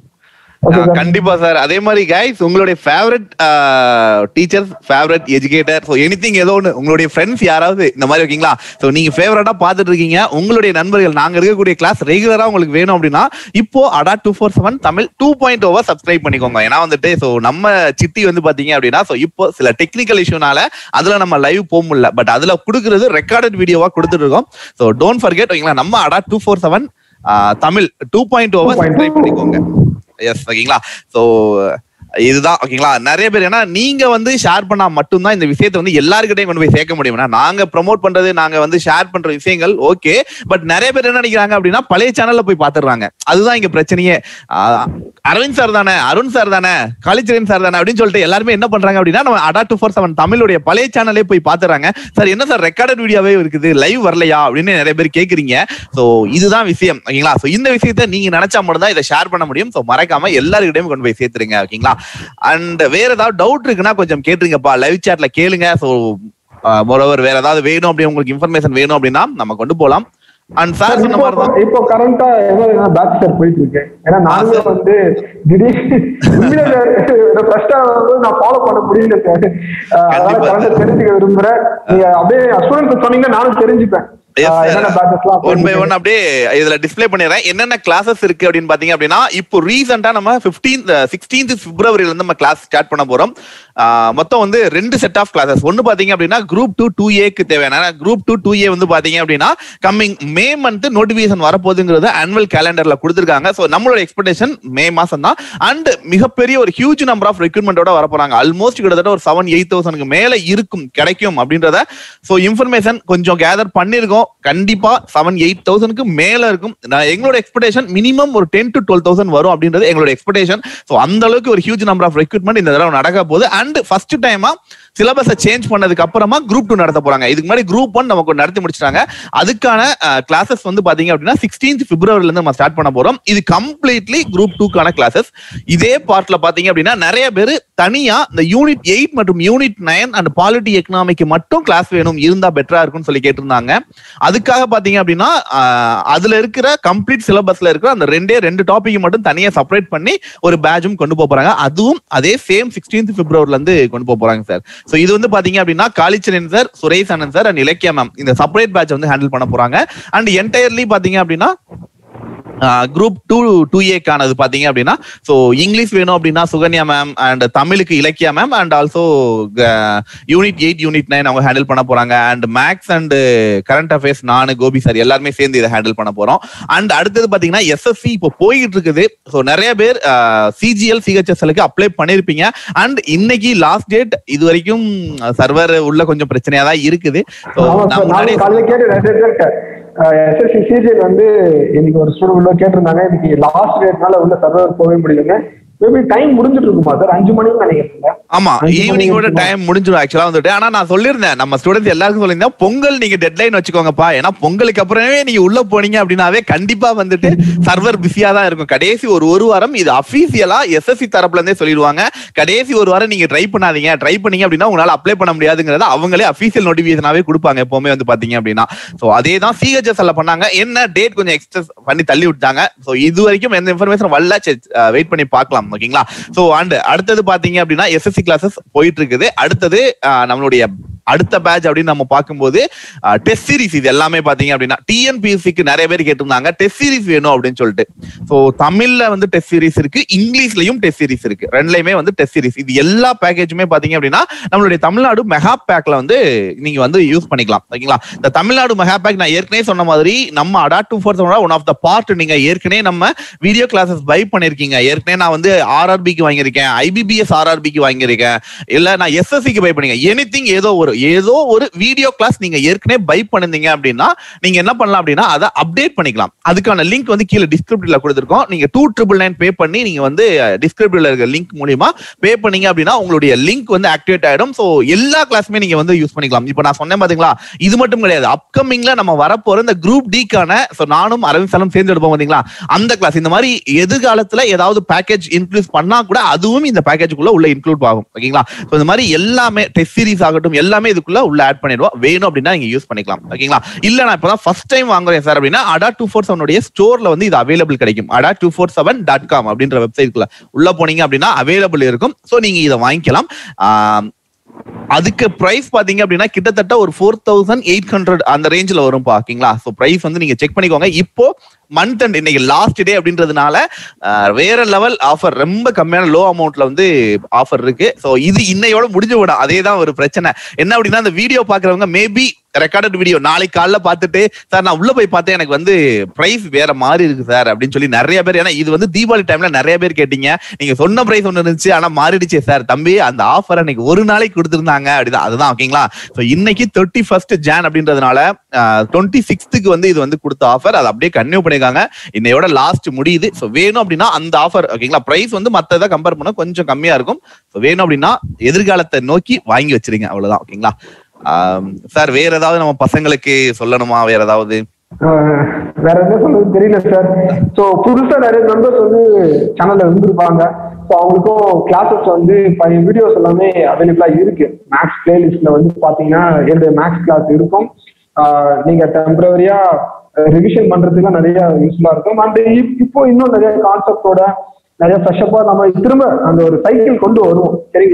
ஓகே ஆஹ் சார் கண்டிப்பா சார் அதே மாதிரி கைஸ் உங்களுடைய favourite teachers favourite educator so anything ஏதோ ஒன்று உங்களுடைய ஃப்ரெண்ட்ஸ் யாராவது இந்த மாதிரி ஓகேங்களா ஸோ நீங்க ஃபேவரட்டா பார்த்துட்டு இருக்கீங்க உங்களுடைய நண்பர்கள் நாங்க இருக்கக்கூடிய கிளாஸ் ரெகுலரா உங்களுக்கு வேணும் அப்படின்னா இப்போ Adda two four seven Tamil two point o subscribe பண்ணிக்கோங்க ஏன்னா வந்துட்டு ஸோ நம்ம சித்தி வந்து பாத்தீங்க அப்படின்னா ஸோ இப்போ சில டெக்னிக்கல் இஷ்யூனால அதுல நம்ம லைவ் போக முடியல பட் அதுல கொடுக்கறது ரெக்கார்டட் வீடியோவா கொடுத்துட்டு இருக்கோம் ஸோ டோன்ட் ஃபர்கெட் ஓகேங்களா நம்ம Adda two four seven Tamil two point o 2.0 subscribe பண்ணிக்கோங்க எஸ் ஓகேங்களா சோ இதுதான் ஓகேங்களா நிறைய பேர் ஏன்னா நீங்க வந்து ஷேர் பண்ணா மட்டும்தான் இந்த விஷயத்தை வந்து எல்லாருக்கிட்டையும் கொண்டு போய் சேர்க்க முடியும் ஏன்னா நாங்க ப்ரோமோட் பண்றது நாங்க வந்து ஷேர் பண்ற விஷயங்கள் ஓகே பட் நிறைய பேர் என்ன நினைக்கிறாங்க அப்படின்னா பழைய சேனல்ல போய் பாத்துறாங்க அதுதான் இங்க பிரச்சனையே ஆஹ் அரவிந்த் சார் தானே அருண் சார் தானே காளிச்சரன் சார் தானே அப்படின்னு சொல்லிட்டு எல்லாருமே என்ன பண்றாங்க அப்படின்னா நம்ம அடா டூ ஃபோர் செவன் தமிழுடைய பழைய சேனலே போய் பாத்துறாங்க சார் என்ன சார் ரெக்கார்டட் வீடியோவே இருக்குது லைவ் வரலையா அப்படின்னு நிறைய பேர் கேக்குறீங்க சோ இதுதான் விஷயம் ஓகேங்களா சோ இந்த விஷயத்த நீங்க நினைச்சா மட்டும் தான் இதை ஷேர் பண்ண முடியும் சோ மறக்காம எல்லாருக்கிட்டையும் கொண்டு போய் சேர்த்துருங்க ஓகேங்களா அண்ட் வேற ஏதாவது டவுட் இருக்குன்னா கொஞ்சம் கேட்டுருங்கப்பா லைவ் சாட்ல கேளுங்க சோ மோரோவர் வேற ஏதாவது வேணும் அப்படி உங்களுக்கு இன்ஃபர்மேஷன் வேணும் அப்படின்னா நம்ம கொண்டு போலாம் அண்ட் சார் சொன்ன மாதிரி தான் இப்போ இப்போ கரண்டா ஏதோ பேட்ச் சார் போயிட்டு இருக்கு ஏன்னா நானுமே sir. வந்து திடீர் உண்மையிலே சார் ஃபர்ஸ்டா வந்து நான் ஃபாலோ பண்ண முடியல சார் அஹ் அதனால கண்டிப்பா கரண்ட sir. தெரிஞ்சுக்க விரும்புறேன் நீங்க அப்படியே ஸ்டூடெண்ட்ஸ் சொன்னீங்கன்னா நானும் தெரிஞ்சுப்பேன் Yes, ஆஹ் sir. என்னென்ன பேச்சஸ்லாம் ஒன் பை ஒன் அப்படியே இதுல டிஸ்ப்ளே பண்ணிடுறேன் என்னென்ன கிளாஸஸ் இருக்கு அப்படின்னு பாத்தீங்க அப்படின்னா இப்போ ரீசெண்டா நம்ம 15th சிக்ஸ்டீன்த் பிப்ரவரில இருந்து நம்ம கிளாஸ் ஸ்டார்ட் பண்ண போறோம் ஆஹ் மொத்தம் வந்து ரெண்டு செட் ஆஃப் கிளாஸஸ் ஒன்னு பாத்தீங்க அப்படின்னா குரூப் டூ டூ ஏக்கு தேவையான குரூப் டூ டூ ஏ வந்து பாத்தீங்க அப்படின்னா கம்மிங் மே மந்த் நோட்டிபிகேஷன் வரப்போகுதுங்கிறது ஆனுவல் கேலண்டர்ல கொடுத்துருக்காங்க ஸோ நம்மளோட எக்ஸ்பெக்டேஷன் மே மாசம் தான் அண்ட் மிகப்பெரிய ஒரு ஹியூஜ் நம்பர் ஆஃப் ரெக்ரூட்மெண்டோட வர போறாங்க ஆல்மோஸ்ட் கிட்டத்தட்ட ஒரு செவன் எயிட் தௌசண்ட்க்கு மேல இருக்கும் கிடைக்கும் அப்படின்றத ஸோ இன்ஃபர்மேஷன் கொஞ்சம் கேதர் பண்ணிருக்கோம் கண்டிப்பா செவன் எயிட் தௌசண்ட்க்கு மேல இருக்கும் நான் எங்களோட எக்ஸ்பெக்டேஷன் மினிமம் ஒரு டென் டு டுவெல் தௌசண்ட் வரும் அப்படின்றது எங்களோட எக்ஸ்பெக்டேஷன் ஸோ அந்த அளவுக்கு ஒரு ஹியூஜ் நம்பர் ஆஃப் ரெக்ரூட்மெண்ட் இந்த தடவை நடக்க போகுது அண்ட் ஃபர்ஸ்ட் டைமா சிலபஸை சேஞ்ச் பண்ணதுக்கு அப்புறமா குரூப் டூ நடத்த போறாங்க இதுக்கு முன்னாடி குரூப் ஒன் நமக்கு நடத்தி முடிச்சிட்டாங்க அதுக்கான கிளாஸஸ் வந்து பாத்தீங்க அப்படின்னா சிக்ஸ்டீன்த் பிப்ரவரில இருந்து நம்ம ஸ்டார்ட் பண்ண போறோம் இது கம்ப்ளீட்லி குரூப் டூக்கான கிளாஸஸ் இதே பார்ட்ல பாத்தீங்க அப்படின்னா நிறைய பேர் தனியா இந்த யூனிட் எயிட் மற்றும் யூனிட் நைன் அண்ட் பாலிட்டி எக்கனாமிக்கு மட்டும் கிளாஸ் வேணும் இருந்தா பெட்டரா இருக்கும்னு சொல்லி கேட்டிருந்தாங்க அதுக்காக பாத்தீங்க அப்படின்னா ஆஹ், அதுல இருக்கிற கம்ப்ளீட் சிலபஸ்ல இருக்கிற அந்த ரெண்டே ரெண்டு டாபிக் மட்டும் தனியா செப்பரேட் பண்ணி ஒரு பேட்சும் கொண்டு போக போறாங்க அதுவும் அதே சேம் சிக்ஸ்டீன்த் பிப்ரவரில இருந்து கொண்டு போக போறாங்க சார் சோ இது வந்து பாத்தீங்க அப்படின்னா Kalicharan sir Suresh Anand sir and Ilakkiya ma'am இந்த செப்பரேட் பேட்ச் வந்து ஹேண்டில் பண்ண போறாங்க அண்ட் என்டையர்லி பாத்தீங்க அப்படின்னா குரூப் டூ டூ ஏக்கானது பாத்தீங்க அப்படின்னா ஸோ இங்கிலீஷ் வேணும் அப்படின்னா சுகன்யா மேம் அண்ட் தமிழுக்கு Ilakkiya ma'am and also unit eight unit nine அவங்க ஹேண்டில் பண்ண போறாங்க and maths and current affairs நானு கோபி சார் எல்லாருமே சேர்ந்து இதை ஹேண்டில் பண்ண போறோம் அண்ட் அடுத்தது பாத்தீங்கன்னா எஸ்எஸ்சி இப்போ போயிட்டு இருக்குது ஸோ நிறைய பேர் சிஜிஎல் சிஹெச்எஸ்எலுக்கு அப்ளை பண்ணிருப்பீங்க அண்ட் இன்னைக்கு லாஸ்ட் டேட் இது வரைக்கும் சர்வர் உள்ள கொஞ்சம் பிரச்சனையா தான் இருக்குது ஸோ ஆமா நான் சார் முன்னாடி நானும் காலையில கேட்டு நிறைய பேர்கிட்ட எஸ்எஸ்சி சிஜிஎல் வந்து இன்னைக்கு ஒரு ஸ்டூடெண்ட் உள்ள கேட்டிருந்தாங்க இன்னைக்கு லாஸ்ட் டேட்னால உள்ள சர்வர் போகவே முடியலங்க மேபி டைம் முடிஞ்சிட்டு இருக்குமா சார் அஞ்சு மணிக்கு நினைக்கிறேன் ஆமா அஞ்சு மணி ஈவினிங்கோட இருக்குமா? டைம் முடிஞ்சிடும் ஆக்சுவலா வந்துட்டு ஆனா நான் சொல்லியிருந்தேன் நம்ம ஸ்டூடெண்ட்ஸ் எல்லாருக்கும் சொல்லியிருந்தேன் பொங்கல் நீங்க டெட்லைன் வச்சுக்கோங்கப்பா ஏன்னா பொங்கலுக்கு அப்புறமே நீங்க உள்ள போனீங்க அப்படின்னாவே கண்டிப்பா வந்துட்டு சர்வர் பிஸியா தான் இருக்கும் கடைசி ஒரு ஒரு வாரம் இது அபிஷியலா எஸ்எஸ்சி தரப்புல இருந்தே சொல்லிடுவாங்க கடைசி ஒரு வாரம் நீங்க ட்ரை பண்ணாதீங்க ட்ரை பண்ணீங்க அப்படின்னா உங்களால அப்ளை பண்ண முடியாதுங்கிறத அவங்களே அபிஷியல் நோட்டிபிகேஷனாவே கொடுப்பாங்க எப்பவுமே வந்து பாத்தீங்க அப்படின்னா சோ அதே தான் சிஹெச்எஸ்எல்ல பண்ணாங்க என்ன டேட் கொஞ்சம் எக்ஸ்ட்ரஸ் பண்ணி தள்ளி விட்டாங்க சோ இது வரைக்கும் எந்த இன்ஃபர்மேஷன் வரல வெயிட் பண்ணி பார்க்கலாம் ஓகேங்களா சோ அண்ட் அடுத்தது பாத்தீங்க அப்படின்னா எஸ்எஸ்சி கிளாஸஸ் போயிட்டு இருக்குது அடுத்தது ஆஹ், நம்மளுடைய அடுத்த பேட்ச் அப்படின்னு நம்ம பார்க்கும்போது டெஸ்ட் சீரிஸ் இது எல்லாமே பாத்தீங்க அப்படின்னா டிஎன்பிஎஸ்சிக்கு நிறைய பேர் கேட்டிருந்தாங்க டெஸ்ட் சீரிஸ் வேணும் அப்படின்னு சொல்லிட்டு சோ தமிழ்ல வந்து டெஸ்ட் சீரிஸ் இருக்கு இங்கிலீஷ்லயும் டெஸ்ட் சீரிஸ் இருக்கு ரெண்டுலயுமே வந்து டெஸ்ட் சீரிஸ் இது எல்லா பேக்கேஜுமே பாத்தீங்க அப்படின்னா நம்மளுடைய தமிழ்நாடு மெகா பேக்ல வந்து நீங்க வந்து யூஸ் பண்ணிக்கலாம் ஓகேங்களா இந்த தமிழ்நாடு மெகா பேக் நான் ஏற்கனவே சொன்ன மாதிரி நம்ம Adda two four one of the part நீங்க ஏற்கனவே நம்ம வீடியோ கிளாஸஸ் பை பண்ணிருக்கீங்க ஏற்கனவே நான் வந்து ஆர்ஆர்பிக்கு வாங்கியிருக்கேன் ஐபிபிஎஸ் ஆர்ஆர்பிக்கு வாங்கியிருக்கேன் இல்ல நான் எஸ்எஸ்சிக்கு பை பண்ணீங்க எனி ஏதோ ஒரு ஏதோ ஒரு வீடியோ கிளாஸ் நீங்க ஏற்கனவே பை பண்ணிருந்தீங்க அப்படின்னா நீங்க என்ன பண்ணலாம் அப்படின்னா அதை அப்டேட் பண்ணிக்கலாம் அதுக்கான லிங்க் வந்து கீழே டிஸ்கிரிப்டிவ்ல கொடுத்துருக்கோம் நீங்க டூ ட்ரிபிள் நைன் பே பண்ணி நீங்க வந்து டிஸ்கிரிப்டிவ்ல இருக்க லிங்க் மூலியமா பே பண்ணீங்க அப்படின்னா உங்களுடைய லிங்க் வந்து ஆக்டிவேட் ஆயிடும் ஸோ எல்லா கிளாஸுமே நீங்க வந்து யூஸ் பண்ணிக்கலாம் இப்போ நான் சொன்னேன் பாத்தீங்களா இது மட்டும் கிடையாது அப்கமிங்ல நம்ம வரப்போற இந்த குரூப் டிக்கான ஸோ நானும் அரவிந்த் சலம் சேர்ந்து எடுப்போம் பாத்தீங்களா அந்த கிளாஸ் இந்த மாதிரி எதிர்காலத்துல ஏதாவது பேக்கேஜ் இன்க்ளூட் பண்ணா கூட அதுவும் இந்த பேக்கேஜுக்குள்ள உள்ள இன்க்ளூட் ஆகும் ஓகேங்களா ஸோ இந்த மாதிரி எல்லாமே டெஸ்ட் சீரிஸ் ஆகட்டும் எல்லாமே இதுக்குள்ள உள்ள ஆட் பண்ணிடுவோம் வேணும் அப்படின்னா நீங்க யூஸ் பண்ணிக்கலாம் ஓகேங்களா இல்ல நான் இப்பதான் ஃபர்ஸ்ட் டைம் வாங்குறேன் சார் அப்படின்னா அடா டூ ஃபோர் செவனுடைய ஸ்டோர்ல வந்து இது அவைலபிள் கிடைக்கும் Adda two four seven dot com அப்படின்ற வெப்சைட்குள்ள உள்ள போனீங்க அப்படின்னா அவைலபிள் இருக்கும் ஸோ நீங்க இதை வாங்கிக்கலாம் ஆம், அதுக்கு பிரைஸ் பாத்தீங்க அப்படின்னா கிட்டத்தட்ட ஒரு ஃபோர் தௌசண்ட் எயிட் ஹண்ட்ரட் அந்த ரேஞ்சில் வரும் ஓகேங்களா ஸோ பிரைஸ் வந்து நீங்க செக் பண்ணிக்கோங்க இப்போ மந்த் அண்ட் இன்னைக்கு லாஸ்ட் டே அப்படின்றதுனால ஆஹ், வேற லெவல் ஆஃபர் ரொம்ப கம்மியான லோ அமௌண்ட்ல வந்து ஆஃபர் இருக்கு ஸோ இது இன்னையோட முடிஞ்சு விடும் அதே தான் ஒரு பிரச்சனை என்ன அப்படின்னா அந்த வீடியோ பாக்குறவங்க மேபி ரெக்கார்டட் வீடியோ நாளைக்கு காலைல பார்த்துட்டு சார் நான் உள்ள போய் பார்த்தேன் எனக்கு வந்து பிரைஸ் வேற மாதிரி இருக்கு சார் அப்படின்னு சொல்லி நிறைய பேர் ஏன்னா இது வந்து தீபாவளி டைம்ல நிறைய பேர் கேட்டீங்க நீங்க சொன்ன பிரைஸ் ஒன்று இருந்துச்சு ஆனா மாறிடுச்சே சார் தம்பி அந்த ஆஃபர் அன்னைக்கு ஒரு நாளைக்கு கொடுத்துருந்தாங்க அப்படிதான் அதுதான் ஓகேங்களா ஸோ இன்னைக்கு தேர்ட்டி ஃபர்ஸ்ட் ஜான் அப்படின்றதுனால டுவெண்ட்டி சிக்ஸ்த்துக்கு வந்து இது வந்து கொடுத்த ஆஃபர் அது அப்படியே கன்டினியூ பண்ணிருக்காங்க இன்னையோட லாஸ்ட் முடியுது ஸோ வேணும் அப்படின்னா அந்த ஆஃபர் ஓகேங்களா பிரைஸ் வந்து மற்றதை கம்பேர் பண்ண கொஞ்சம் கம்மியா இருக்கும் ஸோ வேணும் அப்படின்னா எதிர்காலத்தை நோக்கி வாங்கி வச்சிருங்க அவ்வளவுதான் ஓகேங்களா சார் வேற ஏதாவது நம்ம பசங்களுக்கு சொல்லணுமா வேற ஏதாவது ஆஹ் வேற என்ன சொல்றது தெரியல சார் சோ புதுசா நிறைய மெம்பர்ஸ் வந்து சேனல்ல இருந்திருப்பாங்க ஸோ அவங்களுக்கும் கிளாஸஸ் வந்து பழைய வீடியோஸ் எல்லாமே அவைலபிளா இருக்கு மேக்ஸ் பிளேலிஸ்ட்ல வந்து பாத்தீங்கன்னா என்னுடைய மேக்ஸ் கிளாஸ் இருக்கும் ஆஹ் நீங்க டெம்பரவரியா ரிவிஷன் பண்றதுக்குலாம் நிறைய யூஸ்ஃபுல்லா இருக்கும் அண்ட் இப்போ இன்னும் நிறைய கான்செப்டோட நிறைய ஃப்ரெஷ்அப்பா நம்ம திரும்ப அந்த ஒரு சைக்கிள் கொண்டு வருவோம் சரிங்களா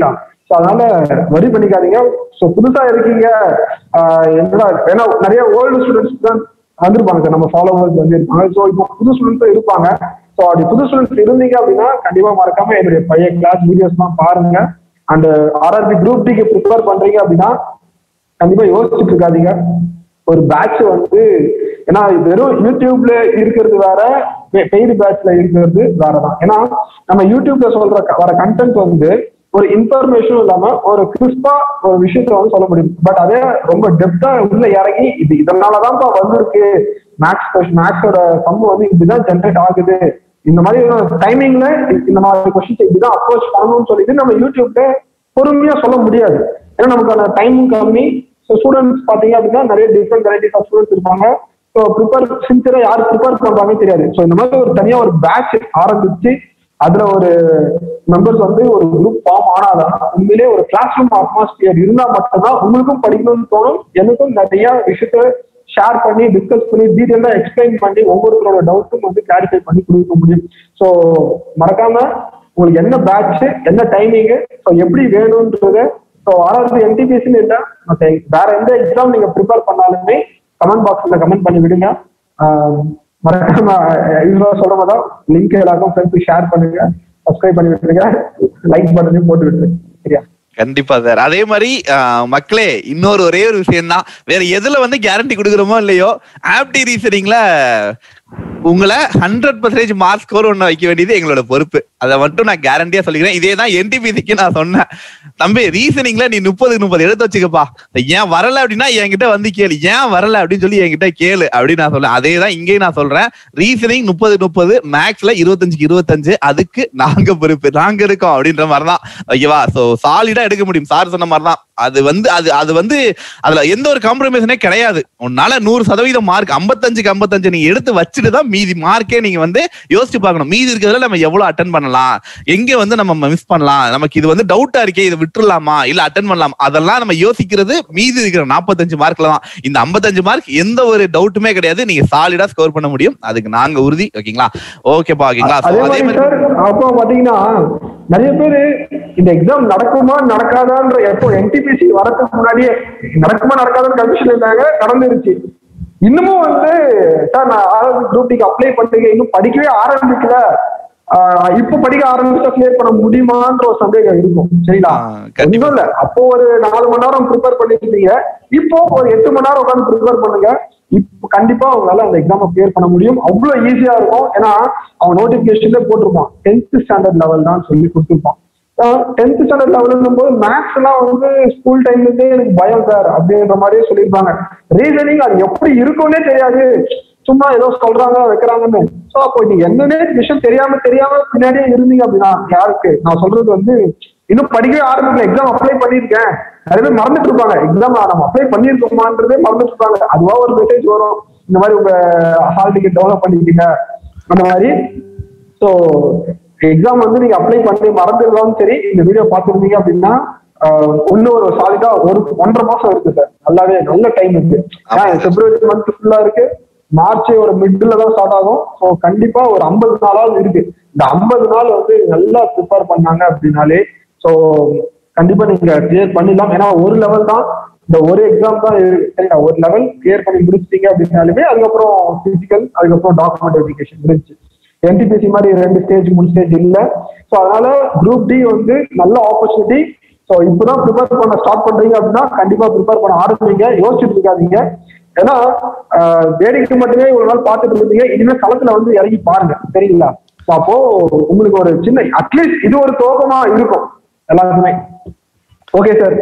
ஸோ அதனால வரி பண்ணிக்காதீங்க ஸோ புதுசா இருக்கீங்க ஆஹ் என்னடா ஏன்னா நிறைய ஓல்டு ஸ்டூடெண்ட்ஸ் தான் வந்திருப்பாங்க சார் நம்ம ஃபாலோவர்ஸ் வந்து இருப்பாங்க ஸோ இப்போ புது ஸ்டூடெண்ட்ஸும் இருப்பாங்க ஸோ அப்படி புது ஸ்டூடெண்ட்ஸ் இருந்தீங்க அப்படின்னா கண்டிப்பா மறக்காம என்னுடைய பழைய கிளாஸ் வீடியோஸ்லாம் பாருங்க அண்ட் ஆர்ஆர்பி குரூப் டிக்கு ப்ரிப்பேர் பண்றீங்க அப்படின்னா கண்டிப்பா யோசிச்சுட்டு இருக்காதீங்க ஒரு பேட்ச் வந்து ஏன்னா இது வெறும் யூடியூப்ல இருக்கிறது வேற பெய்டு பேட்ச்ல இருக்கிறது வேறதான் ஏன்னா நம்ம யூடியூப்ல சொல்ற க- வர கண்டென்ட் வந்து ஒரு இன்ஃபர்மேஷனும் இல்லாம ஒரு கிறிஸ்பா ஒரு விஷயத்த வந்து சொல்ல முடியும் பட் அதே ரொம்ப டெப்தா உள்ள இறங்கி இது இதனாலதான்ப்பா வந்திருக்கு மேக்ஸ் மேக்ஸோட சம் வந்து இப்படிதான் ஜென்ரேட் ஆகுது இந்த மாதிரி டைமிங்ல இந்த மாதிரி கொஸ்டின்ஸ் இப்படிதான் அப்ரோச் பண்ணணும்னு சொல்லிட்டு நம்ம யூடியூப்ல பொறுமையா சொல்ல முடியாது ஏன்னா நமக்கான டைம் கம்மி ஸோ ஸ்டூடெண்ட்ஸ் பாத்தீங்க அப்படின்னா நிறைய டிஃப்ரெண்ட் வெரைட்டிஸ் ஆஃப் ஸ்டூடெண்ட்ஸ் இருப்பாங்க ஸோ ப்ரிப்பேர் சின்சியரா யார் ப்ரிப்பேர் பண்றாங்கன்னு தெரியாது ஸோ இந்த மாதிரி ஒரு தனியா ஒரு பேட்ச் ஆரம்பிச்சு அதுல ஒரு மெம்பர்ஸ் வந்து ஒரு குரூப் ஃபார்ம் ஆனாதான் உண்மையிலேயே ஒரு கிளாஸ் ரூம் அட்மாஸ்பியர் இருந்தா மட்டும்தான் உங்களுக்கும் படிக்கணும்னு தோணும் எனக்கும் நிறைய விஷயத்த ஷேர் பண்ணி டிஸ்கஸ் பண்ணி டீட்டெயிலாக எக்ஸ்பிளைன் பண்ணி ஒவ்வொருத்தரோட டவுட்டும் வந்து கிளாரிஃபை பண்ணி கொடுக்க முடியும் ஸோ மறக்காம உங்களுக்கு என்ன பேட்ச் என்ன டைமிங்கு ஸோ எப்படி வேணும்ன்றது ஸோ ஆர்ஆர்பி என்டிபிஎஸ்சின்னு இல்லை மற்ற வேற எந்த எக்ஸாம் நீங்க ப்ரிப்பேர் பண்ணாலுமே கமெண்ட் பாக்ஸ்ல கமெண்ட் பண்ணி விடுங்க ஆஹ் மறக்காம இதுவா சொல்ற மாதிரி தான் லிங்க் எல்லாருக்கும் ஃப்ரெண்ட்ஸ் ஷேர் பண்ணுங்க சப்ஸ்கிரைப் பண்ணி விட்டுருங்க லைக் பட்டனையும் போட்டு விட்டுருங்க சரியா கண்டிப்பா சார் அதே மாதிரி ஆஹ், மக்களே இன்னொரு ஒரே ஒரு விஷயம் தான் வேற எதுல வந்து கேரண்டி கொடுக்குறோமோ இல்லையோ ஆப்டி ரீசனிங்ல உங்களை ஹண்ட்ரட் பர்சன்டேஜ் மார்க் ஸ்கோர் ஒண்ணு வைக்க வேண்டியது எங்களோட பொறுப்பு அதை மட்டும் நான் கேரண்டியா சொல்லிக்கிறேன் இதே தான் என்டிபிசிக்கு நான் சொன்னேன் தம்பி ரீசனிங்ல நீ முப்பதுக்கு முப்பது எடுத்து வச்சுக்கப்பா ஏன் வரல அப்படின்னா என்கிட்ட வந்து கேளு ஏன் வரல அப்படின்னு சொல்லி என்கிட்ட கேளு அப்படின்னு நான் சொல்றேன் அதே தான் இங்கேயும் நான் சொல்றேன் ரீசனிங் முப்பது முப்பது மேக்ஸ்ல இருபத்தஞ்சுக்கு இருபத்தஞ்சு அதுக்கு நாங்க பொறுப்பு நாங்க இருக்கோம் அப்படின்ற மாதிரி தான் ஓகேவா சோ சாலிடா எடுக்க முடியும் சார் சொன்ன மாதிரி தான் அது வந்து அது அது வந்து அதுல எந்த ஒரு காம்ப்ரமைஸனே கிடையாது உன்னால நூறு சதவீதம் மார்க் ஐம்பத்தஞ்சுக்கு ஐம்பத்தஞ்சு நீங்க எடுத்து வச்சுட்டு தான் மீதி மார்க்கே நீங்க வந்து யோசிச்சு பார்க்கணும் மீதி இருக்கிறதுல நம்ம எவ்வளவு அட்டன் பண்ணலாம் எங்க வந்து நம்ம மிஸ் பண்ணலாம் நமக்கு இது வந்து டவுட்டா இருக்கே இதை விட்டுறலாமா இல்ல அட்டன் பண்ணலாம் அதெல்லாம் நம்ம யோசிக்கிறது மீதி இருக்கிற நாற்பத்தஞ்சு மார்க்ல தான் இந்த ஐம்பத்தஞ்சு மார்க் எந்த ஒரு டவுட்டுமே கிடையாது நீங்க சாலிடா ஸ்கோர் பண்ண முடியும் அதுக்கு நாங்க உறுதி ஓகேங்களா ஓகேப்பா ஓகேங்களா So, அதே மாதிரி சார் அப்போ பாத்தீங்கன்னா நிறைய பேரு இந்த எக்ஸாம் நடக்குமா நடக்காதான்ற எப்போ என்டிபிசி வரதுக்கு முன்னாடியே நடக்குமா நடக்காதான்னு கன்ஃபியூஷன் இருந்தாங்க நடந்துருச்சு இன்னமும் வந்து சார் நான் ஆறாவது குரூப் டிக்கு அப்ளை பண்ணிருங்க இன்னும் படிக்கவே ஆரம்பிக்கல ஆஹ் இப்போ படிக்க ஆரம்பிச்சா கிளியர் பண்ண முடியுமான்ற ஒரு சந்தேகம் இருக்கும் சரிங்களா ஆ, கண்டிப்பா. ஒன்றும் இல்ல அப்போ ஒரு நாலு மணி நேரம் ப்ரிப்பேர் பண்ணிருந்தீங்க இப்போ ஒரு எட்டு மணி நேரம் உட்காந்து ப்ரிப்பேர் பண்ணுங்க இப்போ கண்டிப்பா உங்களால அந்த எக்ஸாமை கிளியர் பண்ண முடியும் அவ்வளவு ஈஸியா இருக்கும் ஏன்னா அவன் நோட்டிபிகேஷன்ல போட்டிருப்பான் டென்த் ஸ்டாண்டர்ட் லெவல் தான் சொல்லி கொடுத்துருப்பான் டென்த் ஸ்டாண்டர்ட் லெவல்னும் போது மேக்ஸ் எல்லாம் வந்து ஸ்கூல் டைம்ல இருந்தே எனக்கு பயம் சார் அப்படின்ற மாதிரியே சொல்லியிருப்பாங்க ரீசனிங் அது எப்படி இருக்கும்னே தெரியாது சும்மா ஏதோ சொல்றாங்க வைக்கிறாங்கன்னு சோ அப்போ நீங்க என்னன்னே விஷயம் தெரியாம தெரியாம பின்னாடியே இருந்தீங்க அப்படின்னா யாருக்கு நான் சொல்றது வந்து இன்னும் படிக்கவே ஆரம்பிக்கல எக்ஸாம் அப்ளை பண்ணியிருக்கேன் நிறைய பேர் மறந்துட்டு இருப்பாங்க எக்ஸாம் நம்ம அப்ளை பண்ணியிருக்கோமான்றதே மறந்துட்டு இருப்பாங்க அதுவா ஒரு மெசேஜ் வரும் இந்த மாதிரி உங்க ஹால் டிக்கெட் டெவலப் பண்ணிக்கிங்க அந்த மாதிரி ஸோ எக்ஸாம் வந்து நீங்க அப்ளை பண்ணி மறந்துருந்தாலும் சரி இந்த வீடியோ பார்த்துருந்தீங்க அப்படின்னா ஆஹ், இன்னும் ஒரு சாலிடா ஒரு ஒன்றரை மாசம் இருக்கு சார் நல்லாவே நல்ல டைம் இருக்கு ஏன்னா பிப்ரவரி மந்த் ஃபுல்லா இருக்கு மார்ச் ஒரு மிட்ல தான் ஸ்டார்ட் ஆகும் ஸோ கண்டிப்பா ஒரு ஐம்பது நாளாவது இருக்கு இந்த ஐம்பது நாள் வந்து நல்லா ப்ரிப்பேர் பண்ணாங்க அப்படின்னாலே ஸோ கண்டிப்பா நீங்க கிளியர் பண்ணிடலாம் ஏன்னா ஒரு லெவல் தான் இந்த ஒரு எக்ஸாம் தான் இருக்கு. சரிங்களா ஒரு லெவல் கிளியர் பண்ணி முடிச்சிட்டீங்க அப்படின்னாலுமே அதுக்கப்புறம் பிசிக்கல் அதுக்கப்புறம் டாக்குமெண்ட் வெரிஃபிகேஷன் முடிஞ்சு என்டிபிசி மாதிரி ரெண்டு ஸ்டேஜ் மூணு ஸ்டேஜ் இல்ல ஸோ அதனால குரூப் டி வந்து நல்ல ஆப்பர்ச்சுனிட்டி ஸோ இப்போதான் ப்ரிப்பேர் பண்ண ஸ்டார்ட் பண்றீங்க அப்படின்னா கண்டிப்பா ப்ரிப்பேர் பண்ண ஆரம்பிங்க யோசிச்சுட்டு இருக்காதீங்க ஏன்னா ஆஹ், வேடிக்கை மட்டுமே இவ்வளவு நாள் பார்த்துட்டு இருந்தீங்க இனிமே களத்துல வந்து இறங்கி பாருங்க சரிங்களா ஸோ அப்போ உங்களுக்கு ஒரு சின்ன அட்லீஸ்ட் இது ஒரு துவக்கமா இருக்கும் எல்லாருக்குமே ஓகே சார்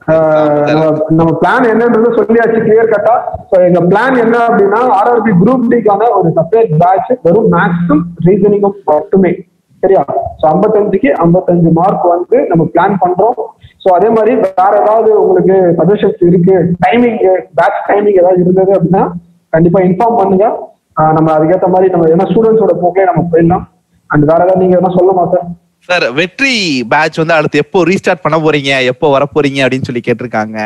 நம்ம பிளான் என்னன்றது சொல்லியாச்சு கிளியர் கட்டா ஸோ எங்க பிளான் என்ன அப்படின்னா ஆர்ஆர்பி குரூப் டிக்கான ஒரு செப்பரேட் பேட்ச் வெறும் மேக்ஸும் ரீசனிங்கும் மட்டுமே சரியா ஸோ ஐம்பத்தஞ்சுக்கு ஐம்பத்தஞ்சு மார்க் வந்து நம்ம பிளான் பண்றோம் ஸோ அதே மாதிரி வேற ஏதாவது உங்களுக்கு சஜஷன்ஸ் இருக்கு டைமிங் பேட்ச் டைமிங் ஏதாவது இருந்தது அப்படின்னா கண்டிப்பா இன்ஃபார்ம் பண்ணுங்க ஆஹ் நம்ம அதுக்கேற்ற மாதிரி நம்ம ஏன்னா ஸ்டூடெண்ட்ஸோட போக்கே நம்ம போயிடலாம் அண்ட் வேற ஏதாவது நீங்க எதனா சொல்லமா சார் சார் வெற்றி பேட்ச் வந்து அடுத்து எப்போ ரீஸ்டார்ட் பண்ண போறீங்க எப்போ வர போறீங்க அப்படின்னு சொல்லி கேட்டிருக்காங்க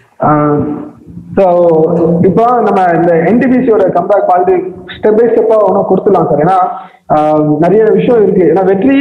ஸோ இப்போ நம்ம இந்த என்டிபிசியோட கம்பேக் பார்த்து ஸ்டெப் பை ஸ்டெப்பா ஒன்றும் கொடுத்துடலாம் சார் ஏன்னா ஆஹ் நிறைய விஷயம் இருக்கு ஏன்னா வெற்றி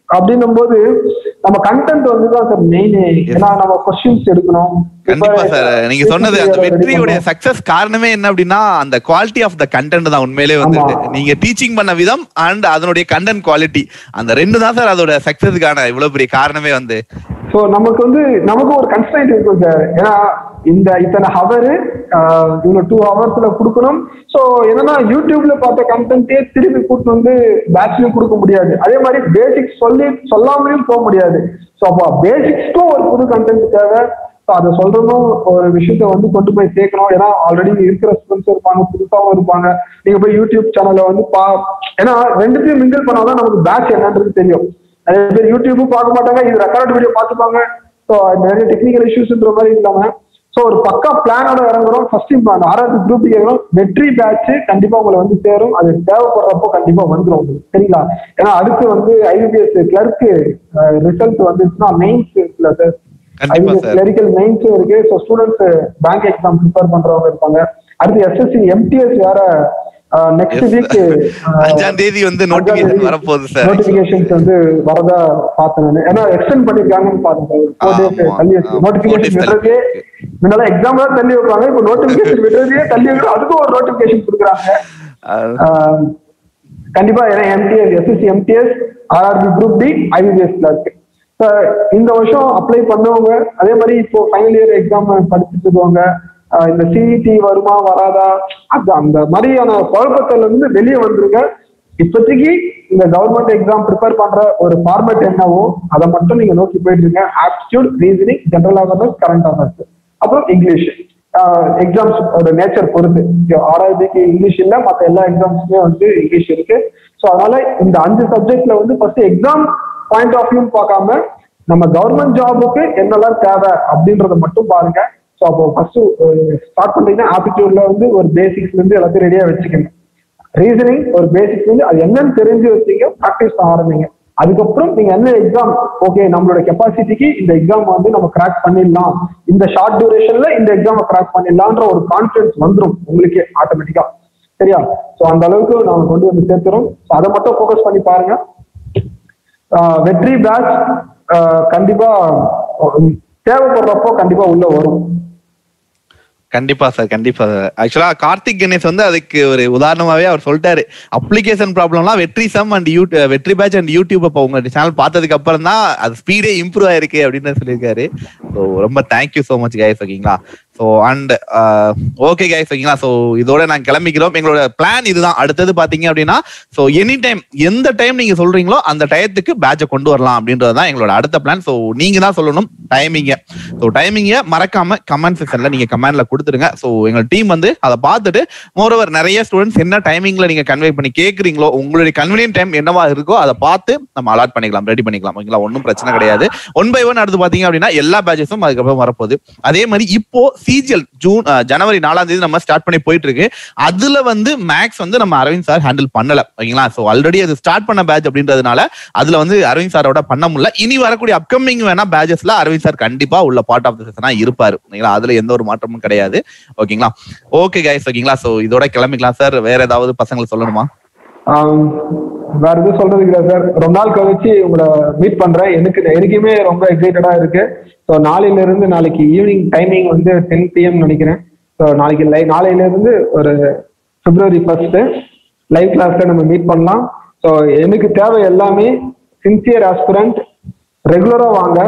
அப்படின்னும் போது நம்ம கண்டென்ட் வந்து தான் சார் மெயின் ஏன்னா நம்ம கொஸ்டின்ஸ் எடுக்கணும் கண்டிப்பா சார் நீங்க சொன்னது அந்த ready வெற்றியுடைய பண்ணணும். சக்சஸ் காரணமே என்ன அப்படின்னா அந்த குவாலிட்டி ஆஃப் த கண்டென்ட் தான் உண்மையிலே வந்து ஆமா. நீங்க டீச்சிங் பண்ண விதம் அண்ட் அதனுடைய கண்டென்ட் குவாலிட்டி அந்த ரெண்டு தான் சார் அதோட சக்சஸ்க்கான இவ்வளவு பெரிய காரணமே வந்து ஸோ நமக்கு வந்து நமக்கு ஒரு கன்ஸ்டைன்ட் இருக்கும் சார் ஏன்னா இந்த இத்தனை ஹவரு இவ்வளோ டூ ஹவர்ஸ்ல கொடுக்கணும் ஸோ என்னன்னா யூடியூப்ல பார்த்த கண்டென்ட்டே திருப்பி கூட்டு வந்து பேட்ச்லயும் கொடுக்க முடியாது அதே மாதிரி பேசிக்ஸ் சொல்லி சொல்லாமலையும் போக முடியாது ஸோ அப்போ பேசிக்ஸ்க்கும் ஒரு புது கண்டென்ட் தேவை ஸோ அதை சொல்றதும் ஒரு விஷயத்த வந்து கொண்டு போய் சேர்க்கணும் ஏன்னா ஆல்ரெடி இருக்கிற ஸ்டூடெண்ட்ஸ் இருப்பாங்க புதுசாகவும் இருப்பாங்க நீங்க போய் யூடியூப் சேனல்ல வந்து பா ஏன்னா ரெண்டுத்தையும் மிங்கிள் பண்ணாதான் நமக்கு பேட்ச் என்னன்றது தெரியும் நிறைய பேர் யூடியூப்பும் பார்க்க மாட்டாங்க இது ரெக்கார்ட் வீடியோ பார்த்துப்பாங்க ஸோ நிறைய டெக்னிக்கல் இஷ்யூஸ்ன்ற மாதிரி இல்லாம ஸோ ஒரு பக்கா பிளானோட இறங்குறோம் ஃபர்ஸ்ட் அந்த ஆறாவது குரூப் கேட்கணும் வெற்றி பேட்ச் கண்டிப்பா உங்களை வந்து சேரும் அது தேவைப்படுறப்போ கண்டிப்பா வந்துடும் உங்களுக்கு சரிங்களா ஏன்னா அடுத்து வந்து ஐபிஎஸ் கிளர்க்கு ரிசல்ட் வந்துச்சுன்னா மெயின்ஸ் இருக்குல்ல சார் கண்டிப்பா ஐபிஎஸ் சார் கிளரிக்கல் மெயின்ஸும் இருக்கு so students bank exam prepare பண்றவங்க இருப்பாங்க அடுத்து எஸ்எஸ்சி எம்டிஎஸ் வேற நெக்ஸ்ட் Yes. வீக் அஞ்சாம் தேதி வந்து நோட்டிபிகேஷன் வரப்போகுது சார் நோட்டிபிகேஷன்ஸ் வந்து வரதா பார்த்தேன் நானு. ஏன்னா எக்ஸ்டெண்ட் பண்ணிருக்காங்கன்னு பார்த்தேன் ஃபோர் டேஸ் ஆமா. தள்ளி ஆ, four days நோட்டிபிகேஷன் தள்ளி விடுறதே முன்னால எக்ஸாம் தான் தள்ளி வைப்பாங்க இப்போ நோட்டிபிகேஷன் விடுறதே தள்ளி வைக்கிறோம் அதுக்கும் ஒரு நோட்டிபிகேஷன் கொடுக்குறாங்க அஹ் ஆஹ் கண்டிப்பா ஏன்னா MTS SSC MTS RRB group D ஐபிபிஎஸ்ல இருக்கு So, இந்த வருஷம் அப்ளை பண்ணவங்க அதே மாதிரி இப்போ ஃபைனல் இயர் எக்ஸாம் படிச்சுட்டு இருக்கவங்க ஆஹ் இந்த சிஇடி வருமா வராதா அது அந்த மாதிரியான குழப்பத்துல இருந்து வெளியே வந்துருங்க இப்போதைக்கு இந்த கவர்மெண்ட் எக்ஸாம் ப்ரிப்பேர் பண்ற ஒரு ஃபார்மேட் என்னவோ அதை மட்டும் நீங்க நோக்கி போயிட்டு இருங்க aptitude reasoning general awareness current awareness அப்புறம் இங்கிலீஷ் எக்ஸாம்ஸ் நேச்சர் பொறுத்து ஆறாவதுக்கு இங்கிலீஷ் இல்ல மற்ற எல்லா எக்ஸாம்ஸுமே வந்து இங்கிலீஷ் இருக்கு ஸோ அதனால இந்த அஞ்சு சப்ஜெக்ட்ல வந்து first exam point of view பார்க்காம நம்ம கவர்மெண்ட் ஜாபுக்கு என்னெல்லாம் தேவை அப்படின்றத மட்டும் பாருங்க ஸோ அப்போ ஃபர்ஸ்ட் ஸ்டார்ட் பண்றீங்கன்னா ஆப்டிடியூட்ல வந்து ஒரு பேசிக்ஸ்ல இருந்து எல்லாத்தையும் ரெடியா வச்சுக்கணும் ரீசனிங் ஒரு பேசிக்ஸ் வந்து அது என்னன்னு தெரிஞ்சு வச்சீங்க ப்ராக்டிஸ் ஆரம்பிங்க அதுக்கப்புறம் நீங்க என்ன எக்ஸாம் ஓகே நம்மளோட கெப்பாசிட்டிக்கு இந்த எக்ஸாம் வந்து நம்ம கிராக் பண்ணிடலாம் இந்த ஷார்ட் டியூரேஷன்ல இந்த எக்ஸாம் கிராக் பண்ணிடலாம்ன்ற ஒரு கான்பிடன்ஸ் வந்துடும் உங்களுக்கே ஆட்டோமேட்டிக்கா சரியா ஸோ அந்த அளவுக்கு நாம கொண்டு வந்து சேர்த்துறோம் ஸோ அதை மட்டும் ஃபோக்கஸ் பண்ணி பாருங்க ஆஹ் வெற்றி பேட்ச் கண்டிப்பா உம், தேவைப்படுறப்போ கண்டிப்பா உள்ள வரும் கண்டிப்பா சார் கண்டிப்பா சார் ஆக்சுவலா கார்த்திக் கணேஷ் வந்து அதுக்கு ஒரு உதாரணமாவே அவர் சொல்லிட்டாரு அப்ளிகேஷன் ப்ராப்ளம்லாம் வெற்றி சம் அண்ட் யூ வெற்றி பேட்ச் அண்ட் யூடியூப் இப்போ உங்க சேனல் பார்த்ததுக்கு அப்புறம் தான் அது ஸ்பீடே இம்ப்ரூவ் ஆயிருக்கு அப்படின்னு சொல்லியிருக்காரு ஸோ ரொம்ப தேங்க்யூ ஸோ மச் கைஸ் ஓகேங்களா ஸோ அண்ட் ஓகே கைஸ் ஓகேங்களா ஸோ இதோட நாங்கள் கிளம்பிக்கிறோம் எங்களோட பிளான் இதுதான் அடுத்தது பார்த்தீங்க அப்படின்னா ஸோ எனி டைம் எந்த டைம் நீங்க சொல்றீங்களோ அந்த டயத்துக்கு பேட்சை கொண்டு வரலாம் அப்படின்றது தான் எங்களோட அடுத்த பிளான் ஸோ நீங்க தான் சொல்லணும் டைமிங்க ஸோ டைமிங்கை மறக்காம கமெண்ட் செக்ஷன்ல நீங்க கமெண்ட்ல கொடுத்துருங்க ஸோ எங்க டீம் வந்து அதை பார்த்துட்டு மோரோவர் நிறைய ஸ்டூடெண்ட்ஸ் என்ன டைமிங்ல நீங்க கன்வே பண்ணி கேட்குறீங்களோ உங்களுடைய கன்வீனியன்ட் டைம் என்னவா இருக்கோ அதை பார்த்து நம்ம அலாட் பண்ணிக்கலாம் ரெடி பண்ணிக்கலாம் ஓகேங்களா ஒன்றும் பிரச்சனை கிடையாது ஒன் பை ஒன் அடுத்து பாத்தீங்க அப்படின்னா எல்லா பேட்சஸும் அதுக்கப்புறம் வரப்போகுது அதே மாதிரி இப்போ சிஜிஎல் ஜூன் அஹ், ஜனவரி நாலாம் தேதி நம்ம ஸ்டார்ட் பண்ணி போயிட்டு இருக்கு அதுல வந்து மேக்ஸ் வந்து நம்ம அரவிந்த் சார் ஹேண்டில் பண்ணல ஓகேங்களா ஸோ ஆல்ரெடி அது ஸ்டார்ட் பண்ண பேட்ச் அப்படின்றதுனால அதுல வந்து அரவிந்த் சாரோட பண்ண முடியல இனி வரக்கூடிய அப்கமிங் வேணா பேட்சஸ்ல அரவிந்த் சார் கண்டிப்பா உள்ள பார்ட் ஆஃப் த செஷனா இருப்பாரு ஓகேங்களா அதுல எந்த ஒரு மாற்றமும் கிடையாது ஓகேங்களா ஓகே கைஸ் ஓகேங்களா சோ இதோட கிளம்பிக்கலாம் சார் வேற ஏதாவது பசங்களுக்கு சொல்லணுமா ஆம், வேற எதுவும் சொல்றதுக்கு இல்லை சார் ரொம்ப நாள் கழிச்சு உங்களை மீட் பண்றேன் எனக்கு எனக்குமே ரொம்ப எக்ஸைட்டடா இருக்கு ஸோ நாளையில இருந்து நாளைக்கு ஈவினிங் டைமிங் வந்து டென் பிஎம் நினைக்கிறேன் ஸோ நாளைக்கு லை நாளையில இருந்து ஒரு பிப்ரவரி ஃபர்ஸ்ட் லைவ் கிளாஸ்ல நம்ம மீட் பண்ணலாம் ஸோ எனக்கு தேவை எல்லாமே சின்சியர் ஆஸ்பிரண்ட் ரெகுலரா வாங்க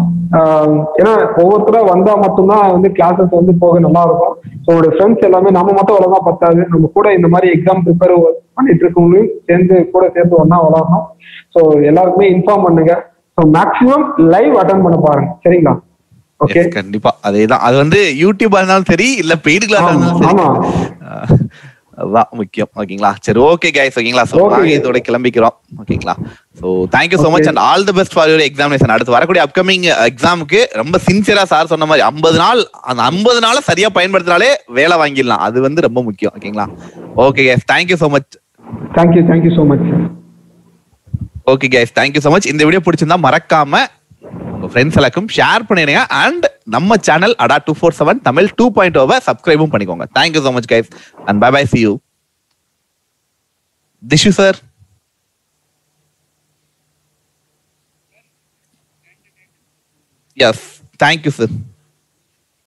ஆஹ் ஏன்னா ஒவ்வொருத்தரா வந்தா மட்டும்தான் வந்து கிளாஸஸ் வந்து போக நல்லா இருக்கும் ஸோ உங்களோட ஃப்ரெண்ட்ஸ் எல்லாமே நம்ம மட்டும் வளர்ந்தா பத்தாது நம்ம கூட இந்த மாதிரி எக்ஸாம் ப்ரிப்பேர் பண்ணிட்டு இருக்கவங்களையும் சேர்ந்து கூட சேர்ந்து ஒண்ணா வளரணும் ஸோ எல்லாருக்குமே இன்ஃபார்ம் பண்ணுங்க ஸோ மேக்ஸிமம் லைவ் அட்டன் பண்ண பாருங்க சரிங்களா ஓகே Yes, கண்டிப்பா அதேதான் அது வந்து யூடியூபா இருந்தாலும் சரி இல்ல பெய்டு கிளாஸ் இருந்தாலும் சரி ஆமா. அஹ், அதுதான் முக்கியம் ஓகேங்களா சரி ஓகே கைஸ் ஓகேங்களா சோ Okay. நாங்க இதோட கிளம்பிக்கிறோம் ஓகேங்களா so thank you so much Okay. And all the best for your examination அடுத்து வரக்கூடிய அப்கமிங் எக்ஸாமுக்கு ரொம்ப சின்சியரா சார் சொன்ன மாதிரி ஐம்பது நாள் அந்த ஐம்பது நாளை சரியா பயன்படுத்தினாலே வேலை வாங்கிடலாம் அது வந்து ரொம்ப முக்கியம் ஓகேங்களா okay guys thank you so much thank you thank you so much okay guys thank you so much இந்த வீடியோ பிடிச்சிருந்தா மறக்காம உங்க ஃப்ரெண்ட்ஸ் எல்லாருக்கும் ஷேர் பண்ணிடுங்க அண்ட் நம்ம channel Adda two four seven Tamil two point ஓவை சப்ஸ்கிரைபும் பண்ணிக்கோங்க thank you so much guys and bye bye see you திஷு சார் எஸ் தேங்க்யூ சார்